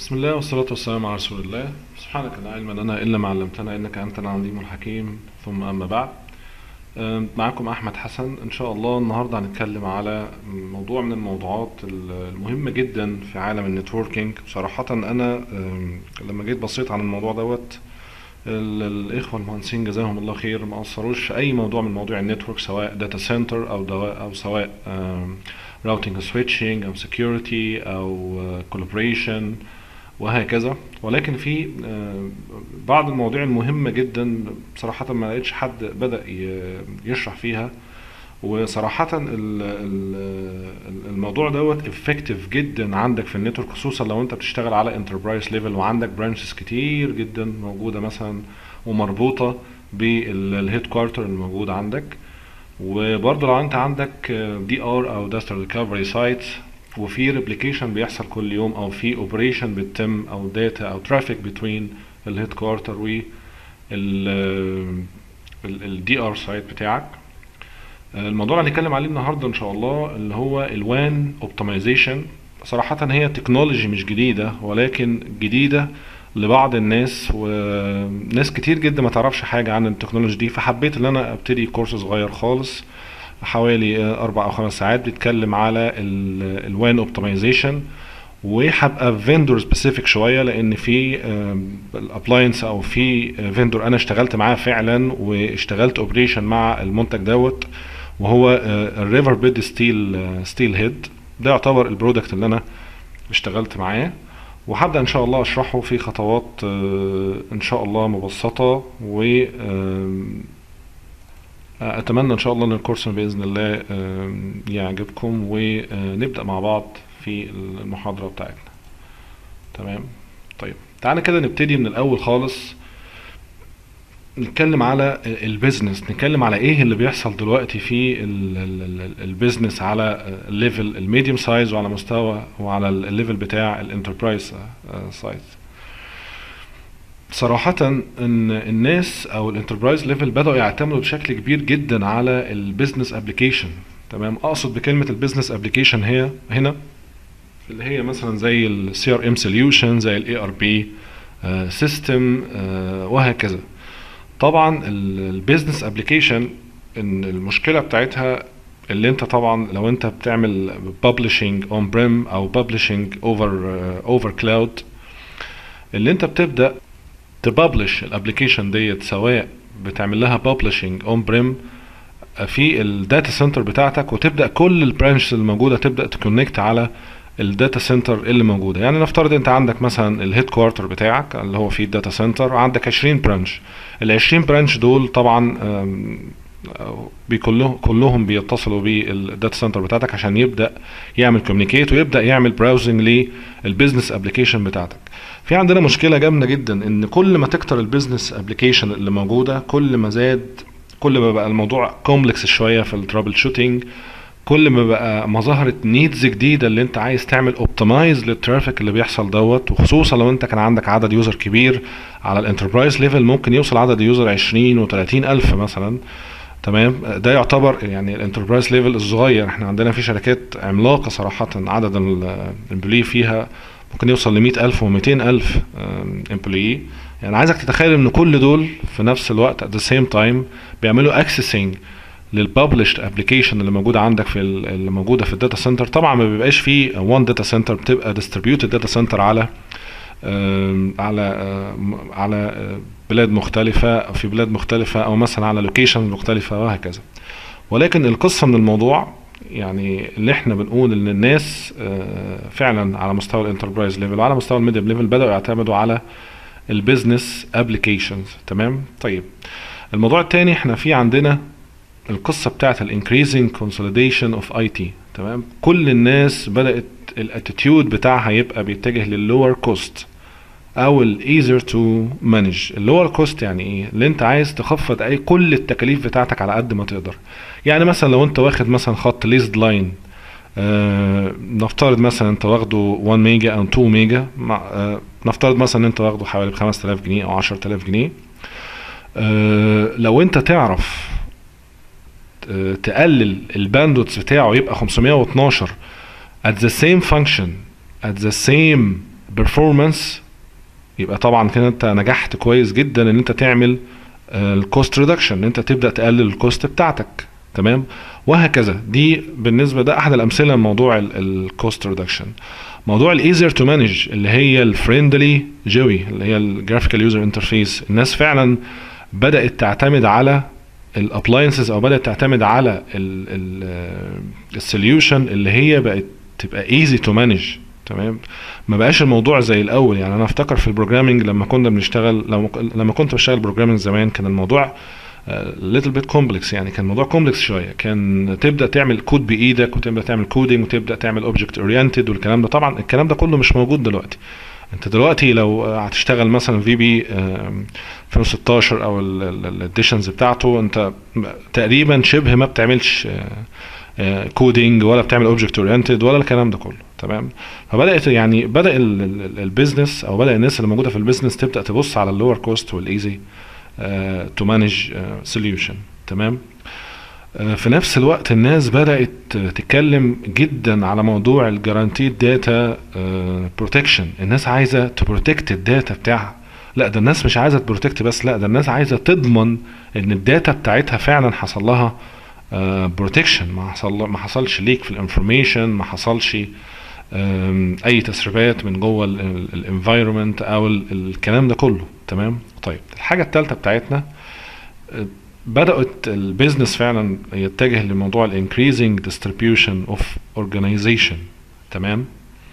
بسم الله والصلاة والسلام على رسول الله سبحانك لا علم لنا إلا ما علمتنا إنك أنت العليم الحكيم ثم أما بعد أم، معكم أحمد حسن إن شاء الله النهاردة هنتكلم على موضوع من الموضوعات المهمة جدا في عالم النتوركينج بصراحة أنا أم، لما جيت بصيت عن الموضوع دوت ال- الإخوة المهندسين جزاهم الله خير ما قصروش في أي موضوع من مواضيع النتورك سواء داتا سنتر أو دواء أو سواء راوتنج سويتشنج أو سكيورتي أو كولابريشن وهكذا ولكن في آه، بعض المواضيع المهمة جدا بصراحة ما لقيتش حد بدأ ي- يشرح فيها وصراحة ال- ال- الموضوع دوت افكتيف جدا عندك في النتورك خصوصا لو انت بتشتغل على انتربرايز ليفل وعندك برانشز كتير جدا موجودة مثلا ومربوطة بالهيد كوارتر الموجود عندك وبرضه لو انت عندك دي ار او داتا ريكفري سايت وفي ريبليكيشن بيحصل كل يوم او في اوبريشن بتتم او داتا او ترافيك بتوين الهيد كوارتر و الدي ار سايت بتاعك الموضوع اللي هنتكلم عليه النهارده ان شاء الله اللي هو الوان اوبتمايزيشن صراحة هي تكنولوجي مش جديدة ولكن جديدة لبعض الناس وناس كتير جدا ما تعرفش حاجة عن التكنولوجي دي فحبيت ان انا ابتدي كورس صغير خالص حوالي آه، اربع او خمس ساعات بيتكلم على الوان اوبتمايزيشن وهبقى فيندور سبيسيفيك شويه لان في الابلاينس او في فيندور انا اشتغلت معاه فعلا واشتغلت اوبريشن مع المنتج دوت وهو الريفر بيد ستيل ستيل هيد ده يعتبر البرودكت اللي انا اشتغلت معاه وهبدا ان شاء الله اشرحه في خطوات آه، ان شاء الله مبسطه و آم، اتمنى ان شاء الله ان الكورس باذن الله آم، يعجبكم ونبدا مع بعض في المحاضره بتاعتنا تمام طيب تعالى كده نبتدي من الاول خالص نتكلم على البيزنس نتكلم على ايه اللي بيحصل دلوقتي في ال- ال- ال- البيزنس على الليفل الميديوم سايز وعلى مستوى وعلى الليفل بتاع الانتربرايز سايز صراحة ان الناس او الانتربرايز ليفل بدأوا يعتمدوا بشكل كبير جدا على البيزنس ابلكيشن تمام اقصد بكلمة البيزنس ابلكيشن هي هنا اللي هي مثلا زي السي ار ام سوليوشن زي الاي ار بي سيستم وهكذا طبعا البيزنس ابلكيشن ان المشكله بتاعتها اللي انت طبعا لو انت بتعمل ببلشنج اون بريم او ببلشنج اوفر اوفر كلاود اللي انت بتبدا تببلش الابلكيشن ديت سواء بتعمل لها ببلشنج اون بريم في الداتا سنتر بتاعتك وتبدا كل البرانشز الموجوده تبدا تكونكت على الداتا سنتر اللي موجوده يعني نفترض انت عندك مثلا الهيد كوارتر بتاعك اللي هو فيه الداتا سنتر وعندك 20 برانش ال 20 برانش دول طبعا آم، آه، بكلهم كلهم بيتصلوا بالداتا سنتر بتاعتك عشان يبدا يعمل كوميونيكيت ويبدا يعمل براوزنج للبيزنس ابلكيشن بتاعتك في عندنا مشكله جامده جدا ان كل ما تكتر البيزنس ابلكيشن اللي موجوده كل ما زاد كل ما بقى الموضوع كومبلكس شويه في الترابل شوتينج كل ما بقى ما ظهرت نيدز جديده اللي انت عايز تعمل اوبتمايز للترافيك اللي بيحصل دوت وخصوصا لو انت كان عندك عدد يوزر كبير على الانتربرايز ليفل ممكن يوصل عدد يوزر 20 و30 الف مثلا تمام ده يعتبر يعني الانتربرايز ليفل الصغير احنا عندنا في شركات عملاقه صراحه عدد الامبلوي فيها ممكن يوصل ل 100000 و 200000 امبلوي يعني عايزك تتخيل ان كل دول في نفس الوقت at the same time بيعملوا accessing للببلشد ابلكيشن اللي موجوده عندك في ال- اللي موجوده في الداتا سنتر طبعا ما بيبقاش فيه وان داتا سنتر بتبقى ديستريبيوتد داتا سنتر على آم، على آم، على آه، بلاد مختلفة أو في بلاد مختلفة أو مثلا على لوكيشن مختلفة وهكذا ولكن القصة من الموضوع يعني اللي احنا بنقول ان الناس آه، فعلا على مستوى الانتربرايز ليفل وعلى مستوى الميديم ليفل بدأوا يعتمدوا على البيزنس ابلكيشنز تمام طيب الموضوع التاني احنا في عندنا القصه بتاعت الانكريزنج كونسوليديشن اوف اي تي تمام كل الناس بدات الاتيتيود بتاعها يبقى بيتجه لللور كوست او الايزر تو مانج اللور كوست يعني ايه اللي انت عايز تخفض اي كل التكاليف بتاعتك على قد ما تقدر يعني مثلا لو انت واخد مثلا خط ليزد لاين آه نفترض مثلا انت واخده 1 ميجا او 2 ميجا مع آه نفترض مثلا انت واخده حوالي ب 5000 جنيه او 10000 جنيه آه لو انت تعرف آه، تقلل الباندوتس بتاعه يبقى 512 at the same function at the same performance يبقى طبعا كده انت نجحت كويس جدا ان انت تعمل الكوست ريدكشن ان انت تبدا تقلل الكوست بتاعتك تمام وهكذا دي بالنسبه ده احد الامثله لموضوع الكوست ريدكشن موضوع الايزر تو مانج اللي هي الفريندلي جوي اللي هي الجرافيكال يوزر انترفيس الناس فعلا بدات تعتمد على الابلاينسز او بدات تعتمد على السوليوشن اللي هي بقت تبقى ايزي تو مانج تمام ما بقاش الموضوع زي الاول يعني انا افتكر في البروجرامينج لما كنا بنشتغل لما لما كنت بشتغل بروجرامينج زمان كان الموضوع ليتل بيت كومبلكس يعني كان الموضوع كومبلكس شويه كان تبدا تعمل كود بايدك وتبدا تعمل كودينج وتبدا تعمل اوبجكت اورينتد والكلام ده طبعا الكلام ده كله مش موجود دلوقتي انت دلوقتي لو هتشتغل مثلا في بي 2016 او الاديشنز بتاعته انت تقريبا شبه ما بتعملش كودينج ولا بتعمل اوبجكت اورينتد ولا الكلام ده كله تمام فبدات يعني بدا البيزنس او بدا الناس اللي موجوده في البيزنس تبدا تبص على اللور كوست والايزي تو مانج سوليوشن تمام uh, في نفس الوقت الناس بدات تتكلم جدا على موضوع الجارانتيد داتا بروتكشن الناس عايزه تبروتكت الداتا بتاعها لا ده الناس مش عايزه تبروتكت بس لا ده الناس عايزه تضمن ان الداتا بتاعتها فعلا حصل لها بروتكشن ما حصل ما حصلش ليك في الانفورميشن ما حصلش اي تسريبات من جوه الانفايرمنت او الكلام ده كله تمام طيب الحاجه الثالثه بتاعتنا بدات البيزنس فعلا يتجه لموضوع الانكريزنج ديستريبيوشن اوف اورجانيزيشن تمام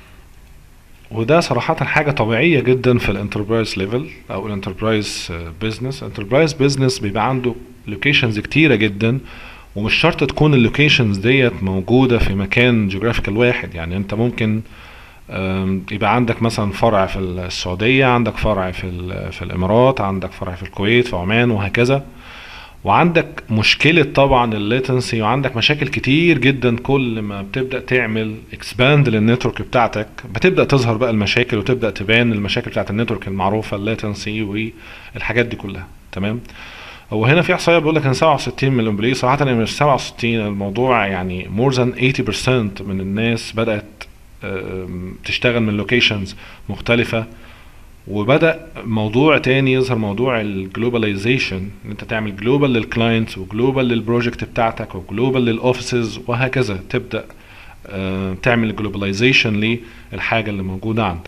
وده صراحة حاجة طبيعية جدا في الانتربرايز ليفل او الانتربرايز بزنس الانتربرايز بزنس بيبقى عنده لوكيشنز كتيرة جدا ومش شرط تكون اللوكيشنز ديت موجودة في مكان جغرافيكال واحد يعني انت ممكن يبقى عندك مثلا فرع في السعودية عندك فرع في, في الامارات عندك فرع في الكويت في عمان وهكذا وعندك مشكلة طبعا الليتنسي وعندك مشاكل كتير جدا كل ما بتبدأ تعمل اكسباند للنتورك بتاعتك بتبدأ تظهر بقى المشاكل وتبدأ تبان المشاكل بتاعت النتورك المعروفة الليتنسي والحاجات دي كلها تمام هو هنا في احصائيه بيقول لك ان 67 من الامبلي صراحه يعني مش 67 الموضوع يعني مور ذان 80% من الناس بدات تشتغل من لوكيشنز مختلفه وبدا موضوع تاني يظهر موضوع الجلوباليزيشن ان انت تعمل جلوبال للكلاينتس وجلوبال للبروجكت بتاعتك وجلوبال للاوفيسز وهكذا تبدا تعمل جلوباليزيشن للحاجه اللي موجوده عندك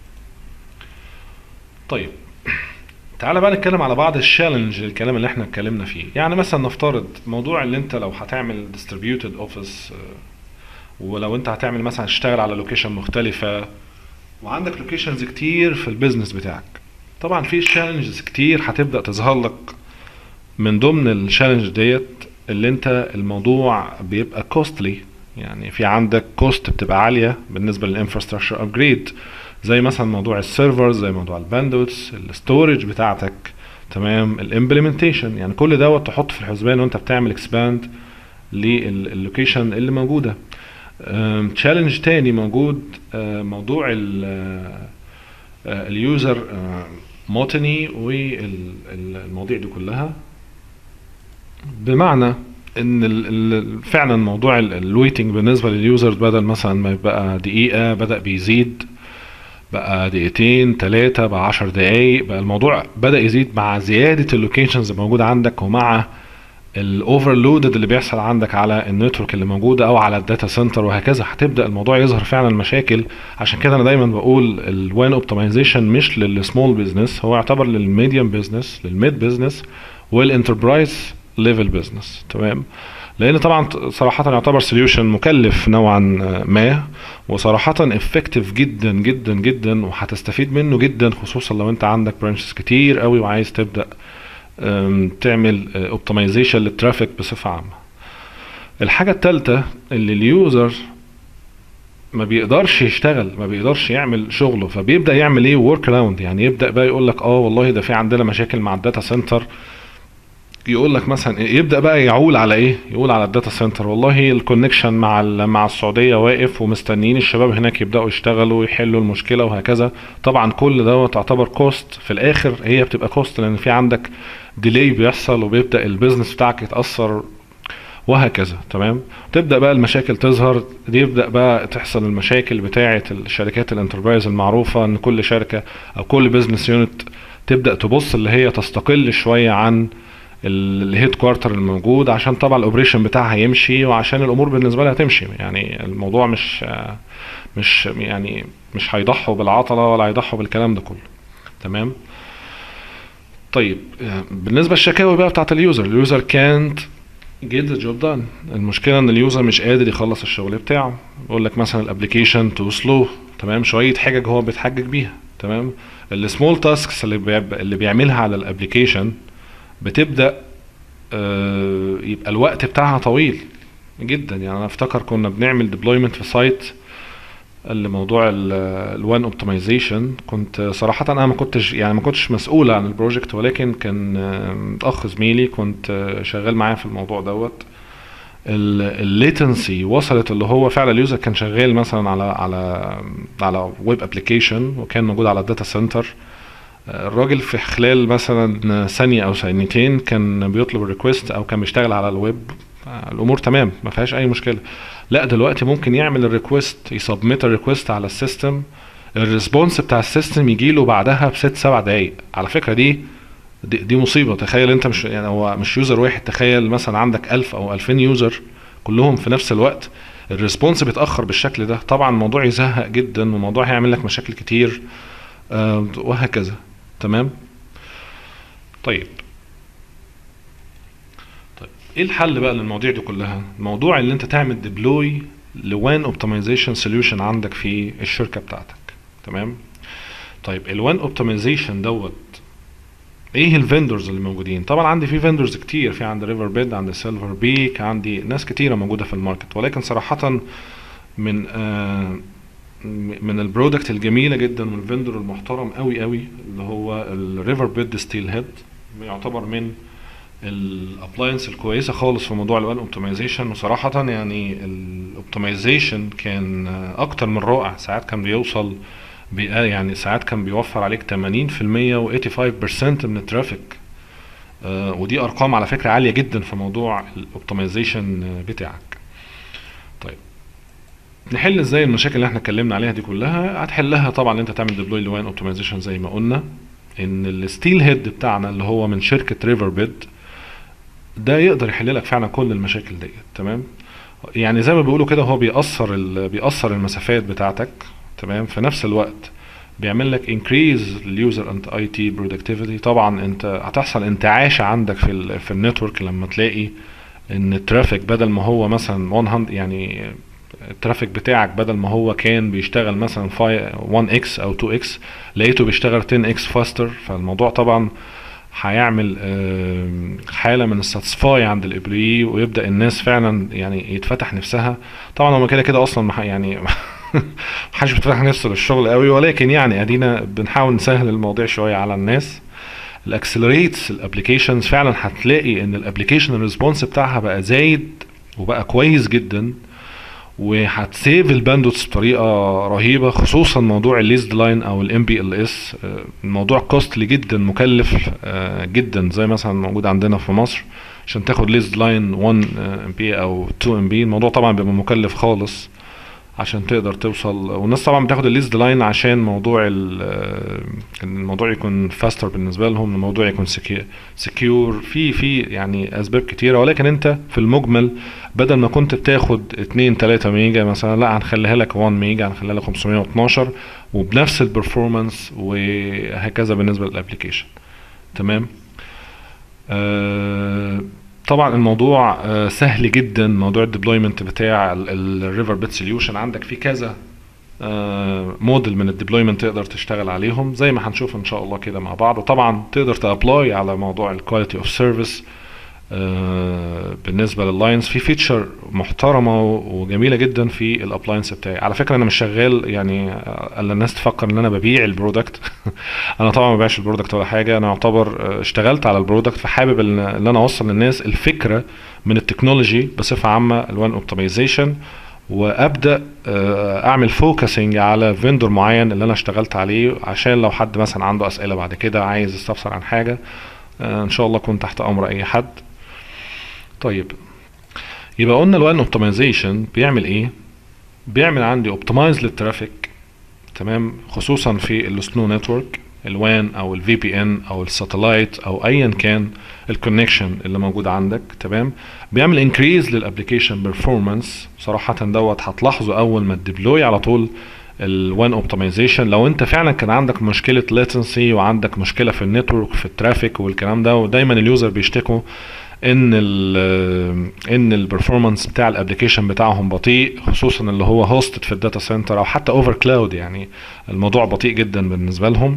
طيب تعالى بقى نتكلم على بعض الشالنج الكلام اللي احنا اتكلمنا فيه يعني مثلا نفترض موضوع اللي انت لو هتعمل distributed اوفيس ولو انت هتعمل مثلا تشتغل على لوكيشن مختلفة وعندك لوكيشنز كتير في البيزنس بتاعك طبعا في شالنجز كتير هتبدأ تظهر لك من ضمن الشالنج ديت اللي انت الموضوع بيبقى كوستلي يعني في عندك كوست بتبقى عالية بالنسبة للانفراستراكشر ابجريد زي مثلا موضوع السيرفرز زي موضوع الباندوتس الستورج بتاعتك تمام الامبلمنتيشن يعني كل دوت تحط في الحسبان وانت بتعمل اكسباند للوكيشن اللي موجوده تشالنج تاني موجود موضوع اليوزر موتني والمواضيع دي كلها بمعنى ان فعلا موضوع الويتنج بالنسبه لليوزرز بدل مثلا ما يبقى دقيقه بدا بيزيد بقى دقيقتين تلاتة بقى عشر دقايق بقى الموضوع بدأ يزيد مع زيادة اللوكيشنز الموجودة عندك ومع الاوفرلودد اللي بيحصل عندك على النتورك اللي موجودة او على الداتا سنتر وهكذا هتبدأ الموضوع يظهر فعلا مشاكل عشان كده انا دايما بقول الوان اوبتمايزيشن مش للسمول بزنس هو يعتبر للميديوم بزنس للميد بزنس والانتربرايز ليفل بزنس تمام لان طبعا صراحه يعتبر سوليوشن مكلف نوعا ما وصراحه افكتيف جدا جدا جدا وهتستفيد منه جدا خصوصا لو انت عندك برانشز كتير قوي وعايز تبدا تعمل اوبتمايزيشن للترافيك بصفه عامه الحاجه الثالثه اللي اليوزر ما بيقدرش يشتغل ما بيقدرش يعمل شغله فبيبدا يعمل ايه ورك اراوند يعني يبدا بقى يقول لك اه والله ده في عندنا مشاكل مع الداتا سنتر يقول لك مثلا يبدا بقى يعول على ايه يقول على الداتا سنتر والله الكونكشن مع مع السعوديه واقف ومستنيين الشباب هناك يبداوا يشتغلوا ويحلوا المشكله وهكذا طبعا كل ده تعتبر كوست في الاخر هي بتبقى كوست لان في عندك ديلي بيحصل وبيبدا البيزنس بتاعك يتاثر وهكذا تمام تبدا بقى المشاكل تظهر يبدا بقى تحصل المشاكل بتاعه الشركات الانتربرايز المعروفه ان كل شركه او كل بزنس يونت تبدا تبص اللي هي تستقل شويه عن الهيد كوارتر الموجود عشان طبعا الاوبريشن بتاعها يمشي وعشان الامور بالنسبه لها تمشي يعني الموضوع مش مش يعني مش هيضحوا بالعطله ولا هيضحوا بالكلام ده كله تمام طيب بالنسبه للشكاوي بقى بتاعت اليوزر اليوزر كانت get the job done المشكله ان اليوزر مش قادر يخلص الشغل بتاعه يقول لك مثلا الابلكيشن تو سلو تمام شويه حجج هو بيتحجج بيها تمام السمول تاسكس اللي بيعب... اللي بيعملها على الابلكيشن بتبدا آه يبقى الوقت بتاعها طويل جدا يعني انا افتكر كنا بنعمل ديبلويمنت في سايت الموضوع الوان اوبتمايزيشن كنت صراحة انا ما كنتش يعني ما كنتش مسؤول عن البروجكت ولكن كان اخ زميلي كنت شغال معاه في الموضوع دوت الليتنسي وصلت اللي هو فعلا اليوزر كان شغال مثلا على على على ويب ابلكيشن وكان موجود على الداتا سنتر الراجل في خلال مثلا ثانية او ثانيتين كان بيطلب الريكوست او كان بيشتغل على الويب الامور تمام ما فيهاش اي مشكله لا دلوقتي ممكن يعمل الريكوست يسبميت الريكوست على السيستم الريسبونس بتاع السيستم يجي له بعدها بست سبع دقايق على فكره دي دي, دي مصيبه تخيل انت مش يعني هو مش يوزر واحد تخيل مثلا عندك 1000 او 2000 يوزر كلهم في نفس الوقت الريسبونس بيتاخر بالشكل ده طبعا الموضوع يزهق جدا والموضوع هيعمل لك مشاكل كتير آه وهكذا تمام طيب ايه الحل بقى للمواضيع دي كلها الموضوع اللي انت تعمل ديبلوي لوان اوبتمايزيشن سوليوشن عندك في الشركه بتاعتك تمام طيب الوان اوبتمايزيشن دوت ايه الفندرز اللي موجودين طبعا عندي في فندرز كتير في عندي ريفر بيد عندي سيلفر بيك عندي ناس كتيره موجوده في الماركت ولكن صراحه من آه من البرودكت الجميله جدا والفندر المحترم قوي قوي اللي هو الريفر بيد ستيل هيد يعتبر من الابلاينس الكويسه خالص في موضوع الوان اوبتمايزيشن وصراحه يعني الاوبتمايزيشن كان اكتر من رائع ساعات كان بيوصل يعني ساعات كان بيوفر عليك 80% و85% من الترافيك آه ودي ارقام على فكره عاليه جدا في موضوع الاوبتمايزيشن بتاعك طيب نحل ازاي المشاكل اللي احنا اتكلمنا عليها دي كلها هتحلها طبعا انت تعمل ديبلوي لوان اوبتمايزيشن زي ما قلنا ان الستيل هيد بتاعنا اللي هو من شركه ريفر بيد ده يقدر يحل لك فعلا كل المشاكل ديت تمام يعني زي ما بيقولوا كده هو بيأثر بيأثر المسافات بتاعتك تمام في نفس الوقت بيعمل لك increase اليوزر انت اي تي برودكتيفيتي طبعا انت هتحصل انتعاشه عندك في ال في النتورك لما تلاقي ان الترافيك بدل ما هو مثلا 100 يعني الترافيك بتاعك بدل ما هو كان بيشتغل مثلا 1 اكس او 2 اكس لقيته بيشتغل 10 اكس فاستر فالموضوع طبعا هيعمل حاله من الساتسفاي عند الامبلوي ويبدا الناس فعلا يعني يتفتح نفسها طبعا هما كده كده اصلا يعني محدش بيتفتح نفسه للشغل قوي ولكن يعني ادينا بنحاول نسهل المواضيع شويه على الناس الاكسلريتس الابلكيشنز فعلا هتلاقي ان الابلكيشن الريسبونس بتاعها بقى زايد وبقى كويس جدا وهتسيف الباندوتس بطريقه رهيبه خصوصا موضوع الليزد لاين او الام بي ال اس الموضوع كوستلي جدا مكلف جدا زي مثلا موجود عندنا في مصر عشان تاخد ليزد لاين 1 ام بي او 2 ام بي الموضوع طبعا بيبقى مكلف خالص عشان تقدر توصل والناس طبعا بتاخد الليزد لاين عشان موضوع الموضوع يكون فاستر بالنسبه لهم الموضوع يكون سكيور في في يعني اسباب كتيره ولكن انت في المجمل بدل ما كنت بتاخد 2 3 ميجا مثلا لا هنخليها لك 1 ميجا هنخليها لك 512 وبنفس البرفورمانس وهكذا بالنسبه للابلكيشن تمام آه طبعا الموضوع سهل جدا موضوع الديبلويمنت بتاع الريفر بيت سوليوشن عندك في كذا موديل من الديبلويمنت تقدر تشتغل عليهم زي ما هنشوف ان شاء الله كده مع بعض وطبعا تقدر تابلاي على موضوع الكواليتي اوف سيرفيس بالنسبه لللاينز في فيتشر محترمه وجميله جدا في الابلاينس بتاعي على فكره انا مش شغال يعني الا الناس تفكر ان انا ببيع البرودكت انا طبعا ما ببيعش البرودكت ولا حاجه انا اعتبر اشتغلت على البرودكت فحابب ان انا اوصل للناس الفكره من التكنولوجي بصفه عامه الوان اوبتمايزيشن وابدا اعمل فوكسنج على فيندور معين اللي انا اشتغلت عليه عشان لو حد مثلا عنده اسئله بعد كده عايز يستفسر عن حاجه ان شاء الله اكون تحت امر اي حد طيب يبقى قلنا الوان اوبتمايزيشن بيعمل ايه بيعمل عندي اوبتمايز للترافيك تمام خصوصا في السنو نتورك الوان او الفي بي ان او الساتلايت او ايا كان الكونكشن اللي موجود عندك تمام بيعمل انكريز للابلكيشن بيرفورمانس صراحه دوت هتلاحظه اول ما تديبلوي على طول الوان اوبتمايزيشن لو انت فعلا كان عندك مشكله لاتنسي وعندك مشكله في النتورك في الترافيك والكلام ده ودايما اليوزر بيشتكوا ان ال ان البرفورمانس بتاع الابلكيشن بتاعهم بطيء خصوصا اللي هو هوستد في الداتا سنتر او حتى اوفر كلاود يعني الموضوع بطيء جدا بالنسبه لهم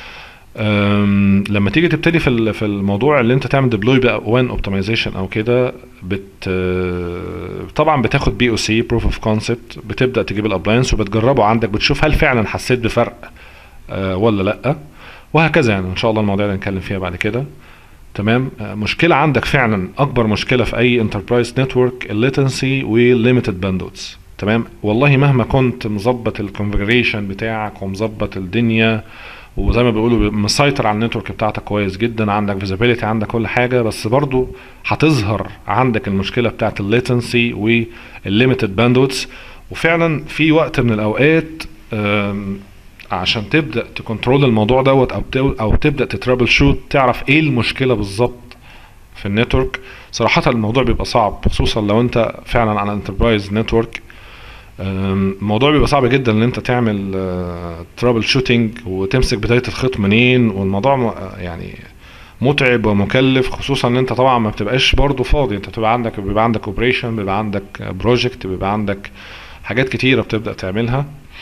أم، لما تيجي تبتدي في ال- في الموضوع اللي انت تعمل ديبلوي بقى وان اوبتمايزيشن او كده بت طبعا بتاخد بي او سي بروف اوف كونسبت بتبدا تجيب الابلاينس وبتجربه عندك بتشوف هل فعلا حسيت بفرق آه، ولا لا وهكذا يعني ان شاء الله المواضيع اللي نتكلم فيها بعد كده تمام آه، مشكله عندك فعلا اكبر مشكله في اي انتربرايز نتورك الليتنسي والليميتد باندوتس تمام والله مهما كنت مظبط الكونفجريشن بتاعك ومظبط الدنيا وزي ما بيقولوا مسيطر على النتورك بتاعتك كويس جدا عندك فيزيبيليتي عندك كل حاجه بس برضو هتظهر عندك المشكله بتاعت الليتنسي والليميتد باندوتس وفعلا في وقت من الاوقات آم، عشان تبدا تكنترول الموضوع دوت او بت- او تبدا تترابل شوت تعرف ايه المشكله بالظبط في النتورك صراحه الموضوع بيبقى صعب خصوصا لو انت فعلا على انتربرايز نتورك الموضوع بيبقى صعب جدا ان انت تعمل ترابل شوتنج وتمسك بدايه الخيط منين والموضوع م- يعني متعب ومكلف خصوصا ان انت طبعا ما بتبقاش برضه فاضي انت بتبقى عندك بيبقى عندك اوبريشن بيبقى عندك بروجكت بيبقى عندك حاجات كتيره بتبدا تعملها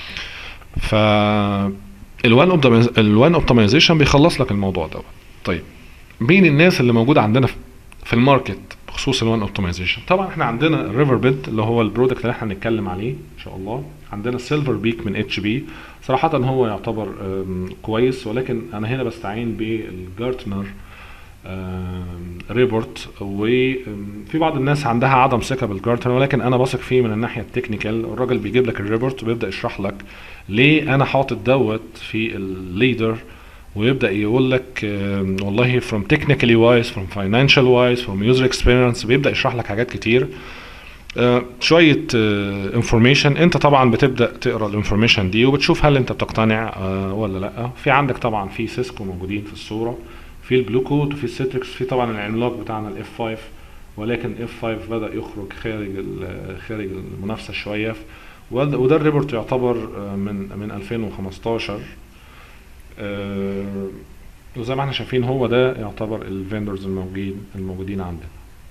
ف الوان الوان اوبتمايزيشن بيخلص لك الموضوع دوت طيب مين الناس اللي موجوده عندنا في- في الماركت بخصوص الوان اوبتمايزيشن طبعا احنا عندنا الريفر بيد اللي هو البرودكت اللي احنا هنتكلم عليه ان شاء الله عندنا السيلفر بيك من اتش بي صراحه هو يعتبر أم، كويس ولكن انا هنا بستعين بالجارتنر ريبورت وفي بعض الناس عندها عدم ثقه بالجارتنر ولكن انا بثق فيه من الناحيه التكنيكال الراجل بيجيب لك الريبورت وبيبدا يشرح لك ليه انا حاطط دوت في الليدر ويبدا يقول لك آم، والله from technically wise from financial wise from user experience بيبدا يشرح لك حاجات كتير آه، شويه انفورميشن انت طبعا بتبدا تقرا الانفورميشن دي وبتشوف هل انت بتقتنع آه، ولا لا في عندك طبعا في سيسكو موجودين في الصوره في البلو كود وفي السيتريكس في طبعا العملاق بتاعنا الاف 5 ولكن اف 5 بدا يخرج خارج ال- خارج المنافسه شويه وده وده الريبورت يعتبر آه، من من 2015 آه، وزي ما احنا شايفين هو ده يعتبر الفيندرز الموجودين الموجودين عندنا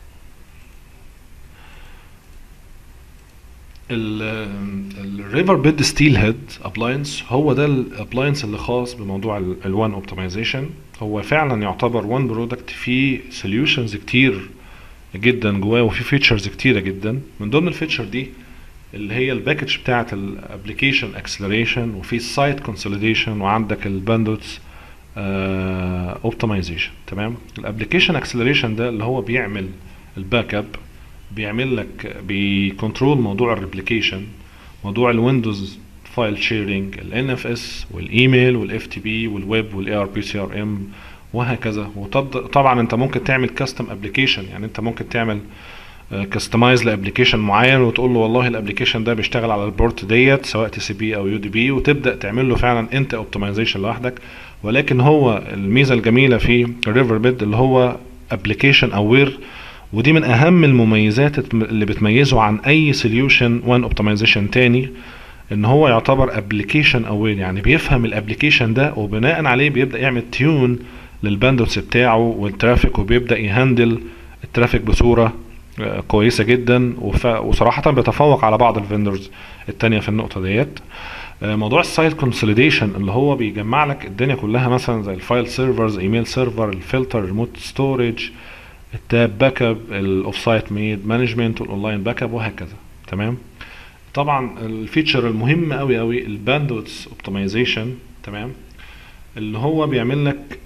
الريفر بيد ستيل هيد ابلاينس هو ده الابلاينس اللي خاص بموضوع الوان اوبتمايزيشن هو فعلا يعتبر وان برودكت فيه سوليوشنز كتير جدا جواه وفي فيتشرز كتيره جدا من ضمن الفيتشر دي اللي هي الباكج بتاعت الابلكيشن اكسلريشن وفي السايت كونسوليديشن وعندك الباندوتس اوبتمايزيشن تمام الابلكيشن اكسلريشن ده اللي هو بيعمل الباك اب بيعمل لك بيكنترول موضوع الريبليكيشن موضوع الويندوز فايل شيرنج الان اف اس والايميل والاف تي بي والويب والاي ار بي سي ار ام وهكذا وطبعا انت ممكن تعمل كاستم ابلكيشن يعني انت ممكن تعمل كاستمايز لابلكيشن معين وتقول له والله الابلكيشن ده بيشتغل على البورت ديت سواء تي سي بي او يو دي بي وتبدا تعمل له فعلا انت اوبتمايزيشن لوحدك ولكن هو الميزه الجميله في الريفر بيد اللي هو ابلكيشن اوير ودي من اهم المميزات اللي بتميزه عن اي سوليوشن وان اوبتمايزيشن تاني ان هو يعتبر ابلكيشن اوير يعني بيفهم الابلكيشن ده وبناء عليه بيبدا يعمل تيون للباندوتس بتاعه والترافيك وبيبدا يهندل الترافيك بصوره آه، كويسه جدا وف... وصراحه بيتفوق على بعض الفندرز التانية في النقطه ديت آه، موضوع السايت كونسوليديشن اللي هو بيجمع لك الدنيا كلها مثلا زي الفايل سيرفرز ايميل سيرفر الفلتر ريموت ستورج التاب باك اب الاوف سايت ميد مانجمنت والاونلاين باك اب وهكذا تمام طبعا الفيتشر المهم قوي قوي الباندوتس اوبتمايزيشن تمام اللي هو بيعمل لك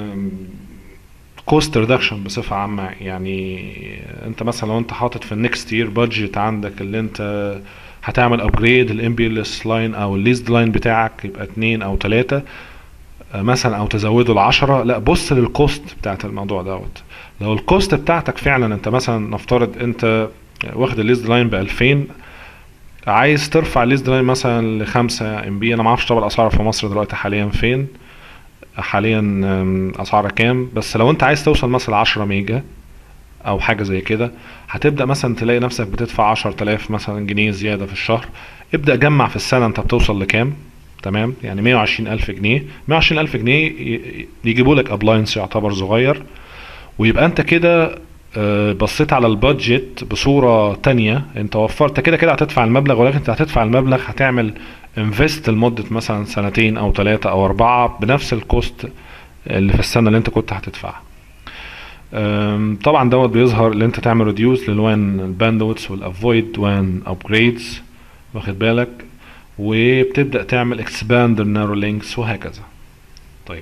كوست ريدكشن بصفه عامه يعني انت مثلا لو انت حاطط في النكست يير بادجت عندك اللي انت هتعمل ابجريد الام بي ال اس لاين او الليست لاين بتاعك يبقى اتنين او تلاته آه، مثلا او تزوده لعشرة لا بص للكوست بتاعت الموضوع دوت لو الكوست بتاعتك فعلا انت مثلا نفترض انت واخد الليز لاين ب 2000 عايز ترفع الليز لاين مثلا ل 5 ام بي انا ما اعرفش طبعا الاسعار في مصر دلوقتي حاليا فين حاليا أم، اسعارها كام بس لو انت عايز توصل مثلا 10 ميجا او حاجه زي كده هتبدا مثلا تلاقي نفسك بتدفع 10000 مثلا جنيه زياده في الشهر ابدا جمع في السنه انت بتوصل لكام تمام يعني 120000 جنيه 120000 جنيه ي- يجيبوا لك ابلاينس يعتبر صغير ويبقى انت كده آه، بصيت على البادجت بصورة تانية انت وفرت كده كده هتدفع المبلغ ولكن انت هتدفع المبلغ هتعمل انفست لمدة مثلا سنتين او ثلاثة او اربعة بنفس الكوست اللي في السنة اللي انت كنت هتدفعها أم، طبعا دوت بيظهر اللي انت تعمل ريديوس للوان الباندويتس والافويد وان ابجريدز واخد بالك وبتبدا تعمل اكسباند النارو لينكس وهكذا طيب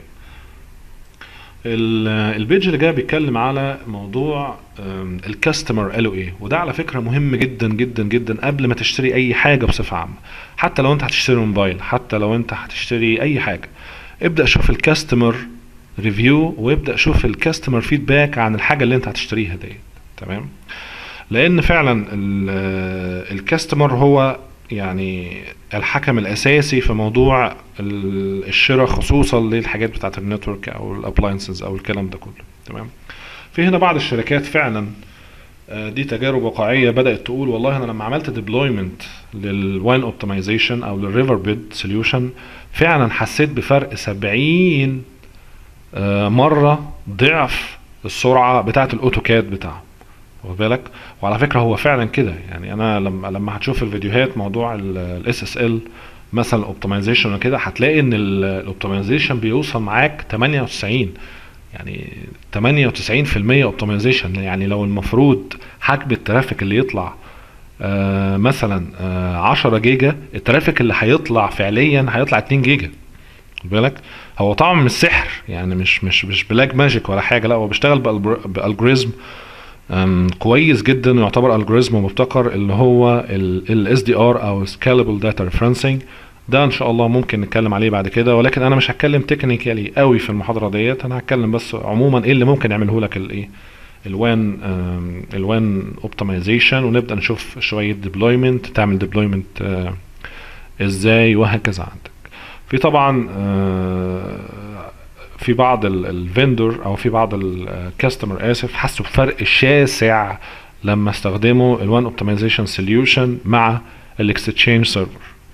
ال- البيج اللي جاي بيتكلم على موضوع الكاستمر ال ايه وده على فكره مهم جدا جدا جدا قبل ما تشتري اي حاجه بصفه عامه حتى لو انت هتشتري موبايل حتى لو انت هتشتري اي حاجه ابدا شوف الكاستمر ريفيو وابدا شوف الكاستمر فيدباك عن الحاجه اللي انت هتشتريها دي تمام لان فعلا الكاستمر هو يعني الحكم الاساسي في موضوع ال- الشراء خصوصا للحاجات بتاعت النتورك او الابلاينسز او الكلام ده كله تمام في هنا بعض الشركات فعلا آه، دي تجارب واقعيه بدات تقول والله انا لما عملت ديبلويمنت للوين اوبتمايزيشن او للريفر بيد سوليوشن فعلا حسيت بفرق 70 آه، مره ضعف السرعه بتاعه الاوتوكاد بتاعه واخد بالك وعلى فكره هو فعلا كده يعني انا لما لما هتشوف الفيديوهات موضوع الاس اس ال مثلا الاوبتمايزيشن وكده هتلاقي ان الاوبتمايزيشن بيوصل معاك 98 يعني 98% اوبتمايزيشن يعني لو المفروض حجم الترافيك اللي يطلع آه مثلا آه 10 جيجا الترافيك اللي هيطلع فعليا هيطلع 2 جيجا خد بالك هو طبعا مش سحر يعني مش مش مش بلاك ماجيك ولا حاجه لا هو بيشتغل بالجوريزم أم، كويس جدا يعتبر الجوريزم مبتكر اللي هو الاس دي ار او سكالبل داتا ريفرنسنج ده ان شاء الله ممكن نتكلم عليه بعد كده ولكن انا مش هتكلم تكنيكالي قوي في المحاضره ديت انا هتكلم بس عموما ايه اللي ممكن يعمله لك الايه الوان الوان اوبتمايزيشن ونبدا نشوف شويه ديبلويمنت تعمل ديبلويمنت ازاي وهكذا عندك في طبعا آه، في بعض الفندور او في بعض الكاستمر اسف حسوا بفرق شاسع لما استخدموا الوان اوبتمايزيشن سوليوشن مع الاكستشينج سيرفر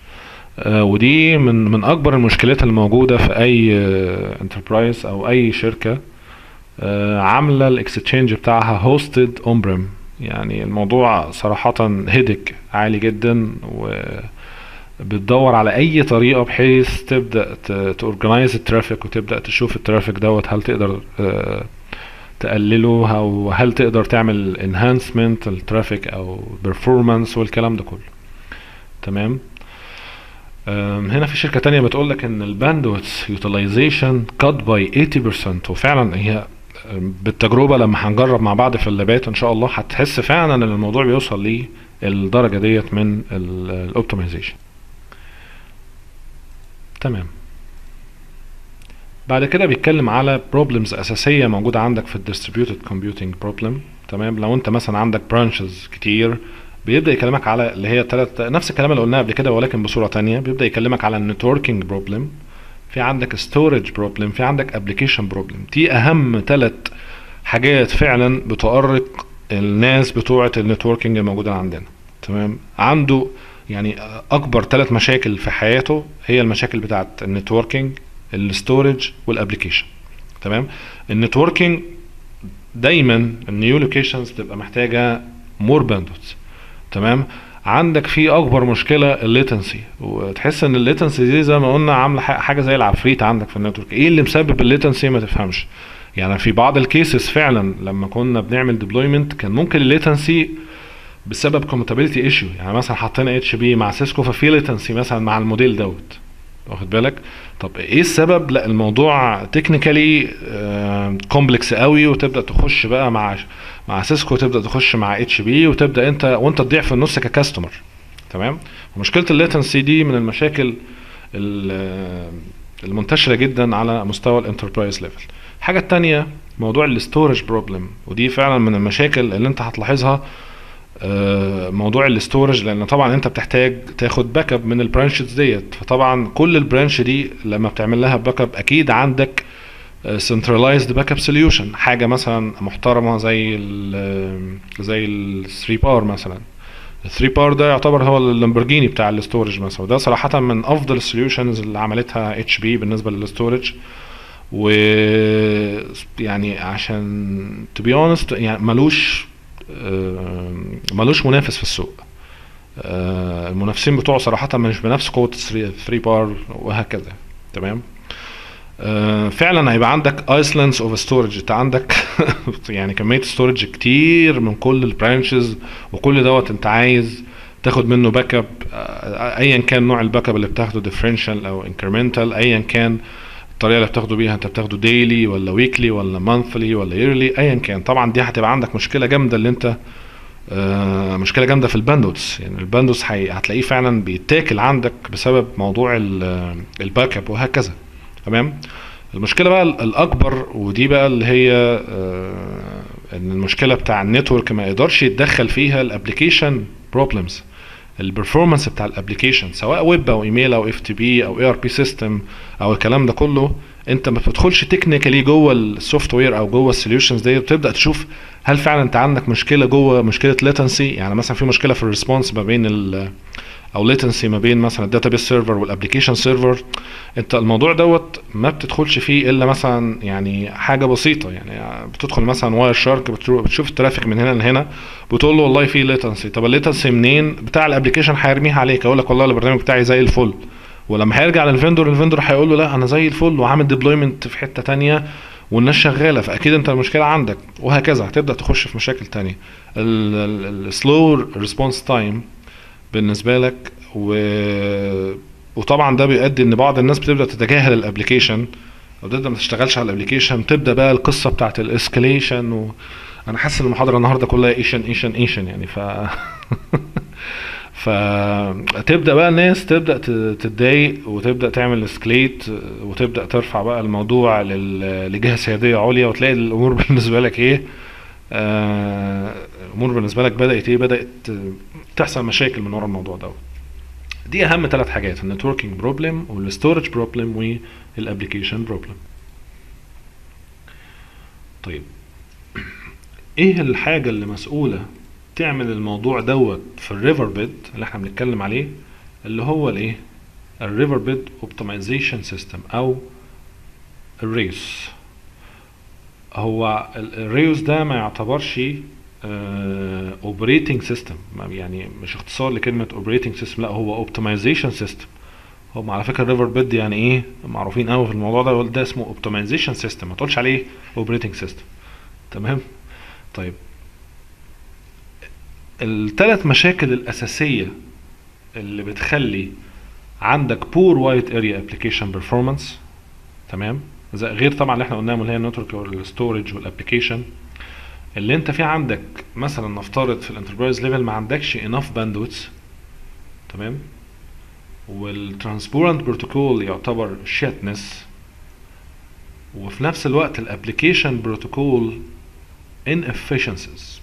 ودي من من اكبر المشكلات الموجوده في اي انتربرايز او اي شركه آه، عامله الاكستشينج بتاعها هوستد اون بريم يعني الموضوع صراحه هيدك عالي جدا و بتدور على اي طريقه بحيث تبدا تورجنايز الترافيك وتبدا تشوف الترافيك دوت هل تقدر آه، تقلله او هل تقدر تعمل انهانسمنت الترافيك او performance والكلام ده كله تمام آم، هنا في شركة تانية بتقول لك ان الباندويث يوتيلايزيشن cut by 80% وفعلا هي آم، بالتجربة لما هنجرب مع بعض في اللابات ان شاء الله هتحس فعلا ان الموضوع بيوصل للدرجة ديت من الاوبتمايزيشن تمام بعد كده بيتكلم على بروبلمز اساسيه موجوده عندك في الديستريبيوتد كومبيوتنج بروبلم تمام لو انت مثلا عندك برانشز كتير بيبدا يكلمك على اللي هي ثلاث نفس الكلام اللي قلناه قبل كده ولكن بصوره تانية بيبدا يكلمك على النتوركينج بروبلم في عندك ستورج بروبلم في عندك ابلكيشن بروبلم دي اهم ثلاث حاجات فعلا بتؤرق الناس بتوعه النتوركينج الموجوده عندنا تمام عنده يعني اكبر ثلاث مشاكل في حياته هي المشاكل بتاعه النتوركينج الستورج والابلكيشن تمام النتوركينج دايما النيو لوكيشنز بتبقى محتاجه مور باندوث تمام عندك في اكبر مشكله الليتنسي وتحس ان الليتنسي دي زي ما قلنا عامله ح- حاجه زي العفريت عندك في النتورك ايه اللي مسبب الليتنسي ما تفهمش يعني في بعض الكيسز فعلا لما كنا بنعمل ديبلويمنت كان ممكن الليتنسي بسبب كومباتيبلتي ايشيو يعني مثلا حطينا اتش بي مع سيسكو ففي ليتنسي مثلا مع الموديل دوت واخد بالك طب ايه السبب لا الموضوع تكنيكالي كومبلكس قوي وتبدا تخش بقى مع مع سيسكو تبدا تخش مع اتش بي وتبدا انت وانت تضيع في النص ككاستمر تمام ومشكله الليتنسي دي من المشاكل ال- المنتشره جدا على مستوى الانتربرايز ليفل الحاجه التانية موضوع الاستورج بروبلم ودي فعلا من المشاكل اللي انت هتلاحظها آه، موضوع الاستورج لان طبعا انت بتحتاج تاخد باك اب من البرانشز ديت فطبعا كل البرانش دي لما بتعمل لها باك اب اكيد عندك سنترلايزد باك اب سوليوشن حاجه مثلا محترمه زي ال زي ال 3 بار مثلا ال 3 بار ده يعتبر هو اللامبورجيني بتاع الاستورج مثلا وده صراحه من افضل السوليوشنز اللي عملتها اتش بي بالنسبه للاستورج و يعني عشان تو بي اونست يعني ملوش آه، ملوش منافس في السوق آه، المنافسين بتوعه صراحة مش بنفس قوة 3 بار وهكذا تمام آه، فعلا هيبقى عندك ايسلاندز اوف ستورج انت عندك يعني كمية ستورج كتير من كل البرانشز وكل دوت انت عايز تاخد منه باك اب ايا كان نوع الباك اب اللي بتاخده ديفرنشال او انكريمنتال ايا كان الطريقه اللي بتاخده بيها انت بتاخده ديلي ولا ويكلي ولا مانثلي ولا ييرلي ايا كان طبعا دي هتبقى عندك مشكله جامده اللي انت آه، مشكله جامده في الباندوتس يعني الباندوتس هي- هتلاقيه فعلا بيتاكل عندك بسبب موضوع ال- الباك اب وهكذا تمام المشكله بقى ال- الاكبر ودي بقى اللي هي آه، ان المشكله بتاع النتورك ما يقدرش يتدخل فيها الابلكيشن بروبلمز البرفورمانس بتاع الابلكيشن سواء ويب او ايميل او اف تي بي او اي ار بي سيستم او الكلام ده كله انت ما بتدخلش تكنيكالي جوه السوفت وير او جوه السوليوشنز دي بتبدا تشوف هل فعلا انت عندك مشكله جوه مشكله ليتنسي يعني مثلا في مشكله في الريسبونس ما بين ال او ليتنسي ما بين مثلا الداتابيس سيرفر والابلكيشن سيرفر انت الموضوع دوت ما بتدخلش فيه الا مثلا يعني حاجه بسيطه يعني بتدخل مثلا واير شارك بتشوف الترافيك من هنا لهنا بتقول له والله في ليتنسي طب الليتنسي منين بتاع الابلكيشن هيرميها عليك اقول لك والله البرنامج بتاعي زي الفل ولما هيرجع للفندور الفندور هيقول له لا انا زي الفل وعامل ديبلويمنت في حته تانية والناس شغاله فاكيد انت المشكله عندك وهكذا هتبدا تخش في مشاكل تانية السلو ريسبونس تايم بالنسبه لك و... وطبعا ده بيؤدي ان بعض الناس بتبدا تتجاهل الابلكيشن او تبدا ما تشتغلش على الابلكيشن تبدا بقى القصه بتاعت الاسكليشن و... انا حاسس ان المحاضره النهارده كلها ايشن ايشن ايشن يعني ف فتبدا بقى الناس تبدا ت- تتضايق وتبدا تعمل اسكليت وتبدا ترفع بقى الموضوع لل- لجهه سياديه عليا وتلاقي الامور بالنسبه لك ايه آه، الامور بالنسبه لك بدات ايه بدات تحصل مشاكل من ورا الموضوع ده دي اهم ثلاث حاجات النتوركينج بروبلم والستورج بروبلم والابلكيشن بروبلم طيب ايه الحاجه اللي مسؤوله تعمل الموضوع دوت في الريفر بيد اللي احنا بنتكلم عليه اللي هو الايه الريفر بيد اوبتمايزيشن سيستم او الريوس هو ال- الريوس ده ما يعتبرش اوبريتنج سيستم يعني مش اختصار لكلمه اوبريتنج سيستم لا هو اوبتمايزيشن سيستم هم على فكره الريفر بيد يعني ايه معروفين قوي في الموضوع ده ده اسمه اوبتمايزيشن سيستم ما تقولش عليه اوبريتنج سيستم تمام طيب الثلاث مشاكل الأساسية اللي بتخلي عندك بور وايت اريا ابلكيشن بيرفورمانس تمام زي غير طبعا اللي احنا قلناهم اللي هي النتورك والستورج والابلكيشن اللي انت في عندك مثلا نفترض في الانتربرايز ليفل ما عندكش انف باندويتس تمام والترانسبورنت بروتوكول يعتبر شيتنس وفي نفس الوقت الابلكيشن بروتوكول inefficiencies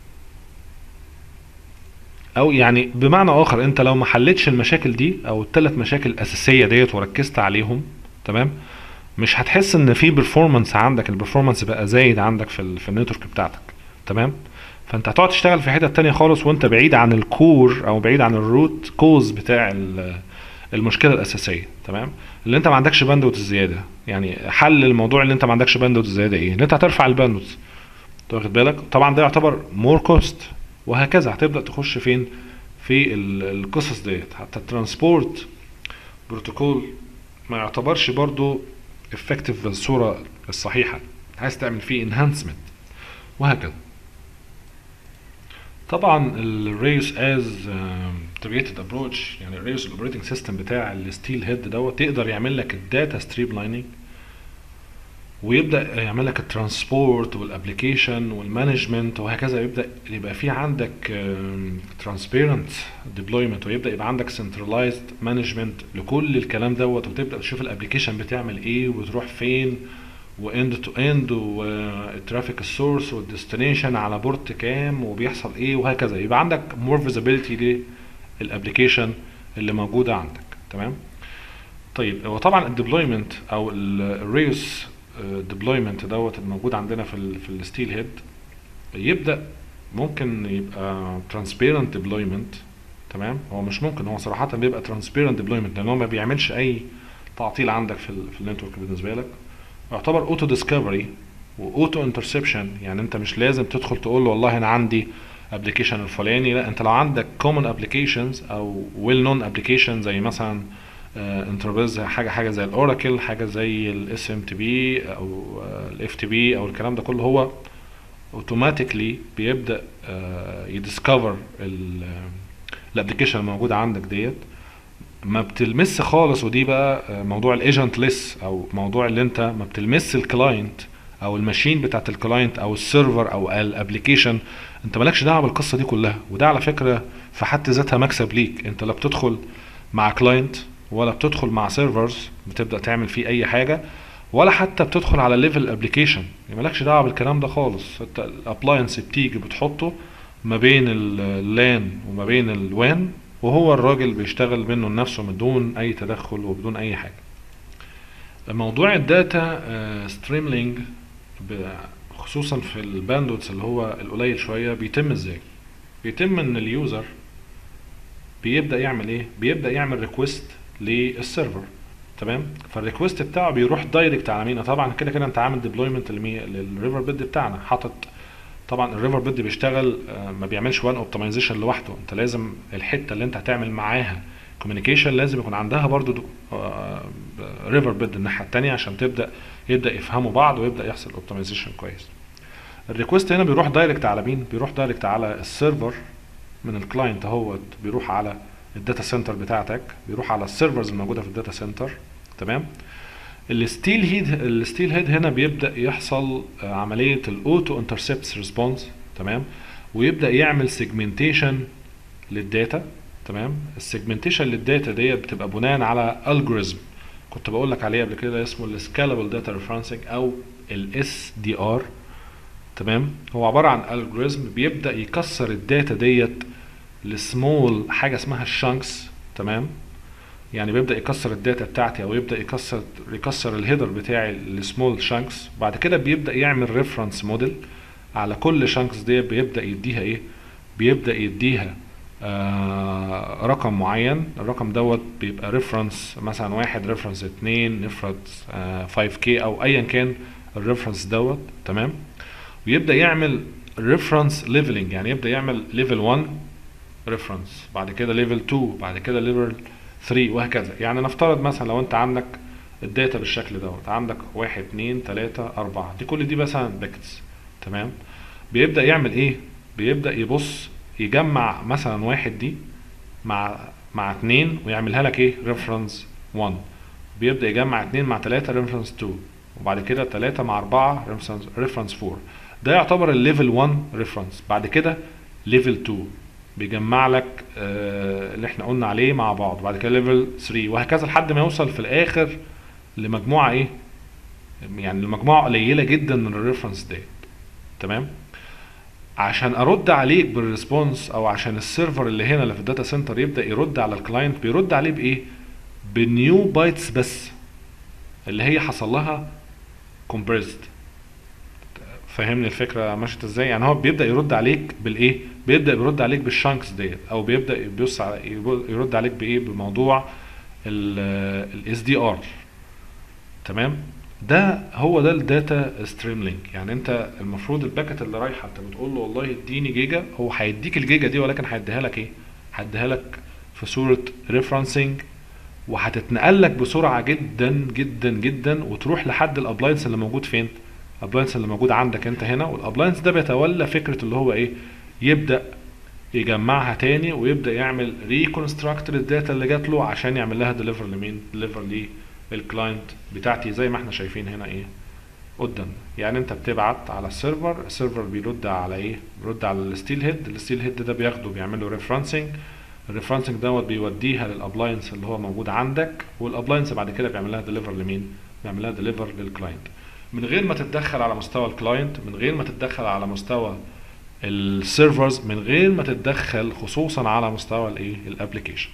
او يعني بمعنى اخر انت لو ما حلتش المشاكل دي او الثلاث مشاكل الاساسيه ديت وركزت عليهم تمام مش هتحس ان في بيرفورمانس عندك البرفورمانس بقى زايد عندك في ال في النتورك بتاعتك تمام فانت هتقعد تشتغل في حته تانية خالص وانت بعيد عن الكور او بعيد عن الروت كوز بتاع ال- المشكله الاساسيه تمام اللي انت ما عندكش باندوت زياده يعني حل الموضوع اللي انت ما عندكش باندوت زياده ايه ان انت هترفع الباندوت واخد بالك طبعا ده يعتبر مور كوست وهكذا هتبدا تخش فين في ال- القصص ديت حتى الترانسبورت بروتوكول ما يعتبرش برضو افكتيف بالصوره الصحيحه عايز تعمل فيه انهانسمنت وهكذا طبعا الريوس از تريتد ابروتش يعني الريوس الاوبريتنج سيستم بتاع الستيل هيد دوت يقدر يعمل لك الداتا ستريم لايننج ويبدا يعمل لك الترانسبورت والابلكيشن والمانجمنت وهكذا يبدا يبقى في عندك ترانسبيرنت ديبلويمنت ويبدا يبقى عندك سنترلايزد مانجمنت لكل الكلام دوت وتبدا تشوف الابلكيشن بتعمل ايه وبتروح فين واند تو اند والترافيك السورس والديستنيشن على بورت كام وبيحصل ايه وهكذا يبقى عندك مور فيزيبيليتي للابلكيشن اللي موجوده عندك تمام طيب هو طبعا الديبلويمنت او الريوس ديبلويمنت دوت الموجود عندنا في ال في الستيل هيد يبدا ممكن يبقى ترانسبيرنت ديبلويمنت تمام هو مش ممكن هو صراحه بيبقى ترانسبيرنت ديبلويمنت لان هو ما بيعملش اي تعطيل عندك في ال في النتورك بالنسبه لك يعتبر اوتو ديسكفري واوتو انترسبشن يعني انت مش لازم تدخل تقول له والله انا عندي ابلكيشن الفلاني لا انت لو عندك كومن ابلكيشنز او ويل نون ابلكيشن زي مثلا انتربريز حاجه حاجه زي الاوراكل حاجه زي الاس ام تي بي او الاف تي بي او الكلام ده كله هو اوتوماتيكلي بيبدا يديسكفر الابلكيشن الموجوده عندك ديت ما بتلمس خالص ودي بقى موضوع الايجنت ليس او موضوع اللي انت ما بتلمس الكلاينت او الماشين بتاعت الكلاينت او السيرفر او الابلكيشن انت مالكش دعوه بالقصه دي كلها وده على فكره في حد ذاتها مكسب ليك انت لا بتدخل مع كلاينت ولا بتدخل مع سيرفرز بتبدا تعمل فيه اي حاجه ولا حتى بتدخل على ليفل ابلكيشن يعني مالكش دعوه بالكلام ده خالص انت الابلاينس بتيجي بتحطه ما بين اللان وما بين الوان وهو الراجل بيشتغل منه لنفسه بدون اي تدخل وبدون اي حاجه موضوع الداتا ستريملينج خصوصا في الباندوتس اللي هو القليل شويه بيتم ازاي بيتم ان اليوزر بيبدا يعمل ايه بيبدا يعمل ريكوست للسيرفر تمام فالريكوست بتاعه بيروح دايركت على مين طبعا كده كده انت عامل ديبلويمنت للريفر بيد بتاعنا حاطط طبعا الريفر بيد بيشتغل ما بيعملش وان اوبتمايزيشن لوحده انت لازم الحته اللي انت هتعمل معاها كوميونيكيشن لازم يكون عندها برضو ريفر بيد الناحيه الثانيه عشان تبدا يبدا يفهموا بعض ويبدا يحصل اوبتمايزيشن كويس الريكوست هنا بيروح دايركت على مين بيروح دايركت على السيرفر من الكلاينت اهوت بيروح على الداتا سنتر بتاعتك بيروح على السيرفرز الموجوده في الداتا سنتر تمام الستيل هيد الستيل هيد هنا بيبدا يحصل عمليه الاوتو انترسبتس ريسبونس تمام ويبدا يعمل سيجمنتيشن للداتا تمام السيجمنتيشن للداتا ديت بتبقى بناء على الجوريزم كنت بقول لك عليه قبل كده اسمه السكالبل داتا ريفرنسنج او الاس دي ار تمام هو عباره عن الجوريزم بيبدا يكسر الداتا ديت لسمول حاجه اسمها الشانكس تمام يعني بيبدا يكسر الداتا بتاعتي او يبدا يكسر يكسر الهيدر بتاعي لسمول شانكس بعد كده بيبدا يعمل ريفرنس موديل على كل شانكس دي بيبدا يديها ايه بيبدا يديها آه رقم معين الرقم دوت بيبقى ريفرنس مثلا واحد ريفرنس اتنين ريفرنس آه 5K او ايا كان الريفرنس دوت تمام ويبدا يعمل ريفرنس ليفلنج يعني يبدا يعمل ليفل 1 ريفرنس بعد كده ليفل 2 بعد كده ليفل 3 وهكذا يعني نفترض مثلا لو انت عندك الداتا بالشكل دوت عندك واحد اتنين تلاتة اربعة دي كل دي مثلا باكتس تمام بيبدأ يعمل ايه بيبدأ يبص يجمع مثلا واحد دي مع مع اتنين ويعملها لك ايه ريفرنس 1 بيبدأ يجمع اتنين مع تلاتة ريفرنس 2 وبعد كده تلاتة مع اربعة ريفرنس ريفرنس 4 ده يعتبر الليفل 1 ريفرنس بعد كده ليفل 2 بيجمع لك آه اللي احنا قلنا عليه مع بعض بعد كده ليفل 3 وهكذا لحد ما يوصل في الاخر لمجموعه ايه يعني المجموعه قليله جدا من الريفرنس ديت تمام عشان ارد عليك بالريسبونس او عشان السيرفر اللي هنا اللي في الداتا سنتر يبدا يرد على الكلاينت بيرد عليه بايه بنيو بايتس بس اللي هي حصل لها كومبريسد فاهمني الفكره مشت ازاي يعني هو بيبدا يرد عليك بالايه بيبدا يرد عليك بالشانكس ديت او بيبدا يبص على يرد عليك بايه بموضوع الاس دي ار تمام ده هو ده الداتا ستريم لينك يعني انت المفروض الباكت اللي رايحه انت بتقول له والله اديني جيجا هو هيديك الجيجا دي ولكن هيديها لك ايه هيديها لك في صوره ريفرنسنج وهتتنقل لك بسرعه جدا جدا جدا وتروح لحد الابلاينس اللي موجود فين الابلاينس اللي موجود عندك انت هنا والابلاينس ده بيتولى فكره اللي هو ايه يبدا يجمعها تاني ويبدا يعمل ريكونستراكت للداتا اللي جات له عشان يعمل لها ديليفر لمين ديليفر للكلاينت بتاعتي زي ما احنا شايفين هنا ايه قدام يعني انت بتبعت على السيرفر السيرفر بيرد على ايه بيرد على الستيل هيد الستيل هيد ده بياخده بيعمل له ريفرنسنج الريفرنسنج دوت بيوديها للابلاينس اللي هو موجود عندك والابلاينس بعد كده بيعمل لها ديليفر لمين بيعمل لها ديليفر للكلاينت من غير ما تتدخل على مستوى الكلاينت من غير ما تتدخل على مستوى السيرفرز من غير ما تتدخل خصوصا على مستوى الايه الابلكيشن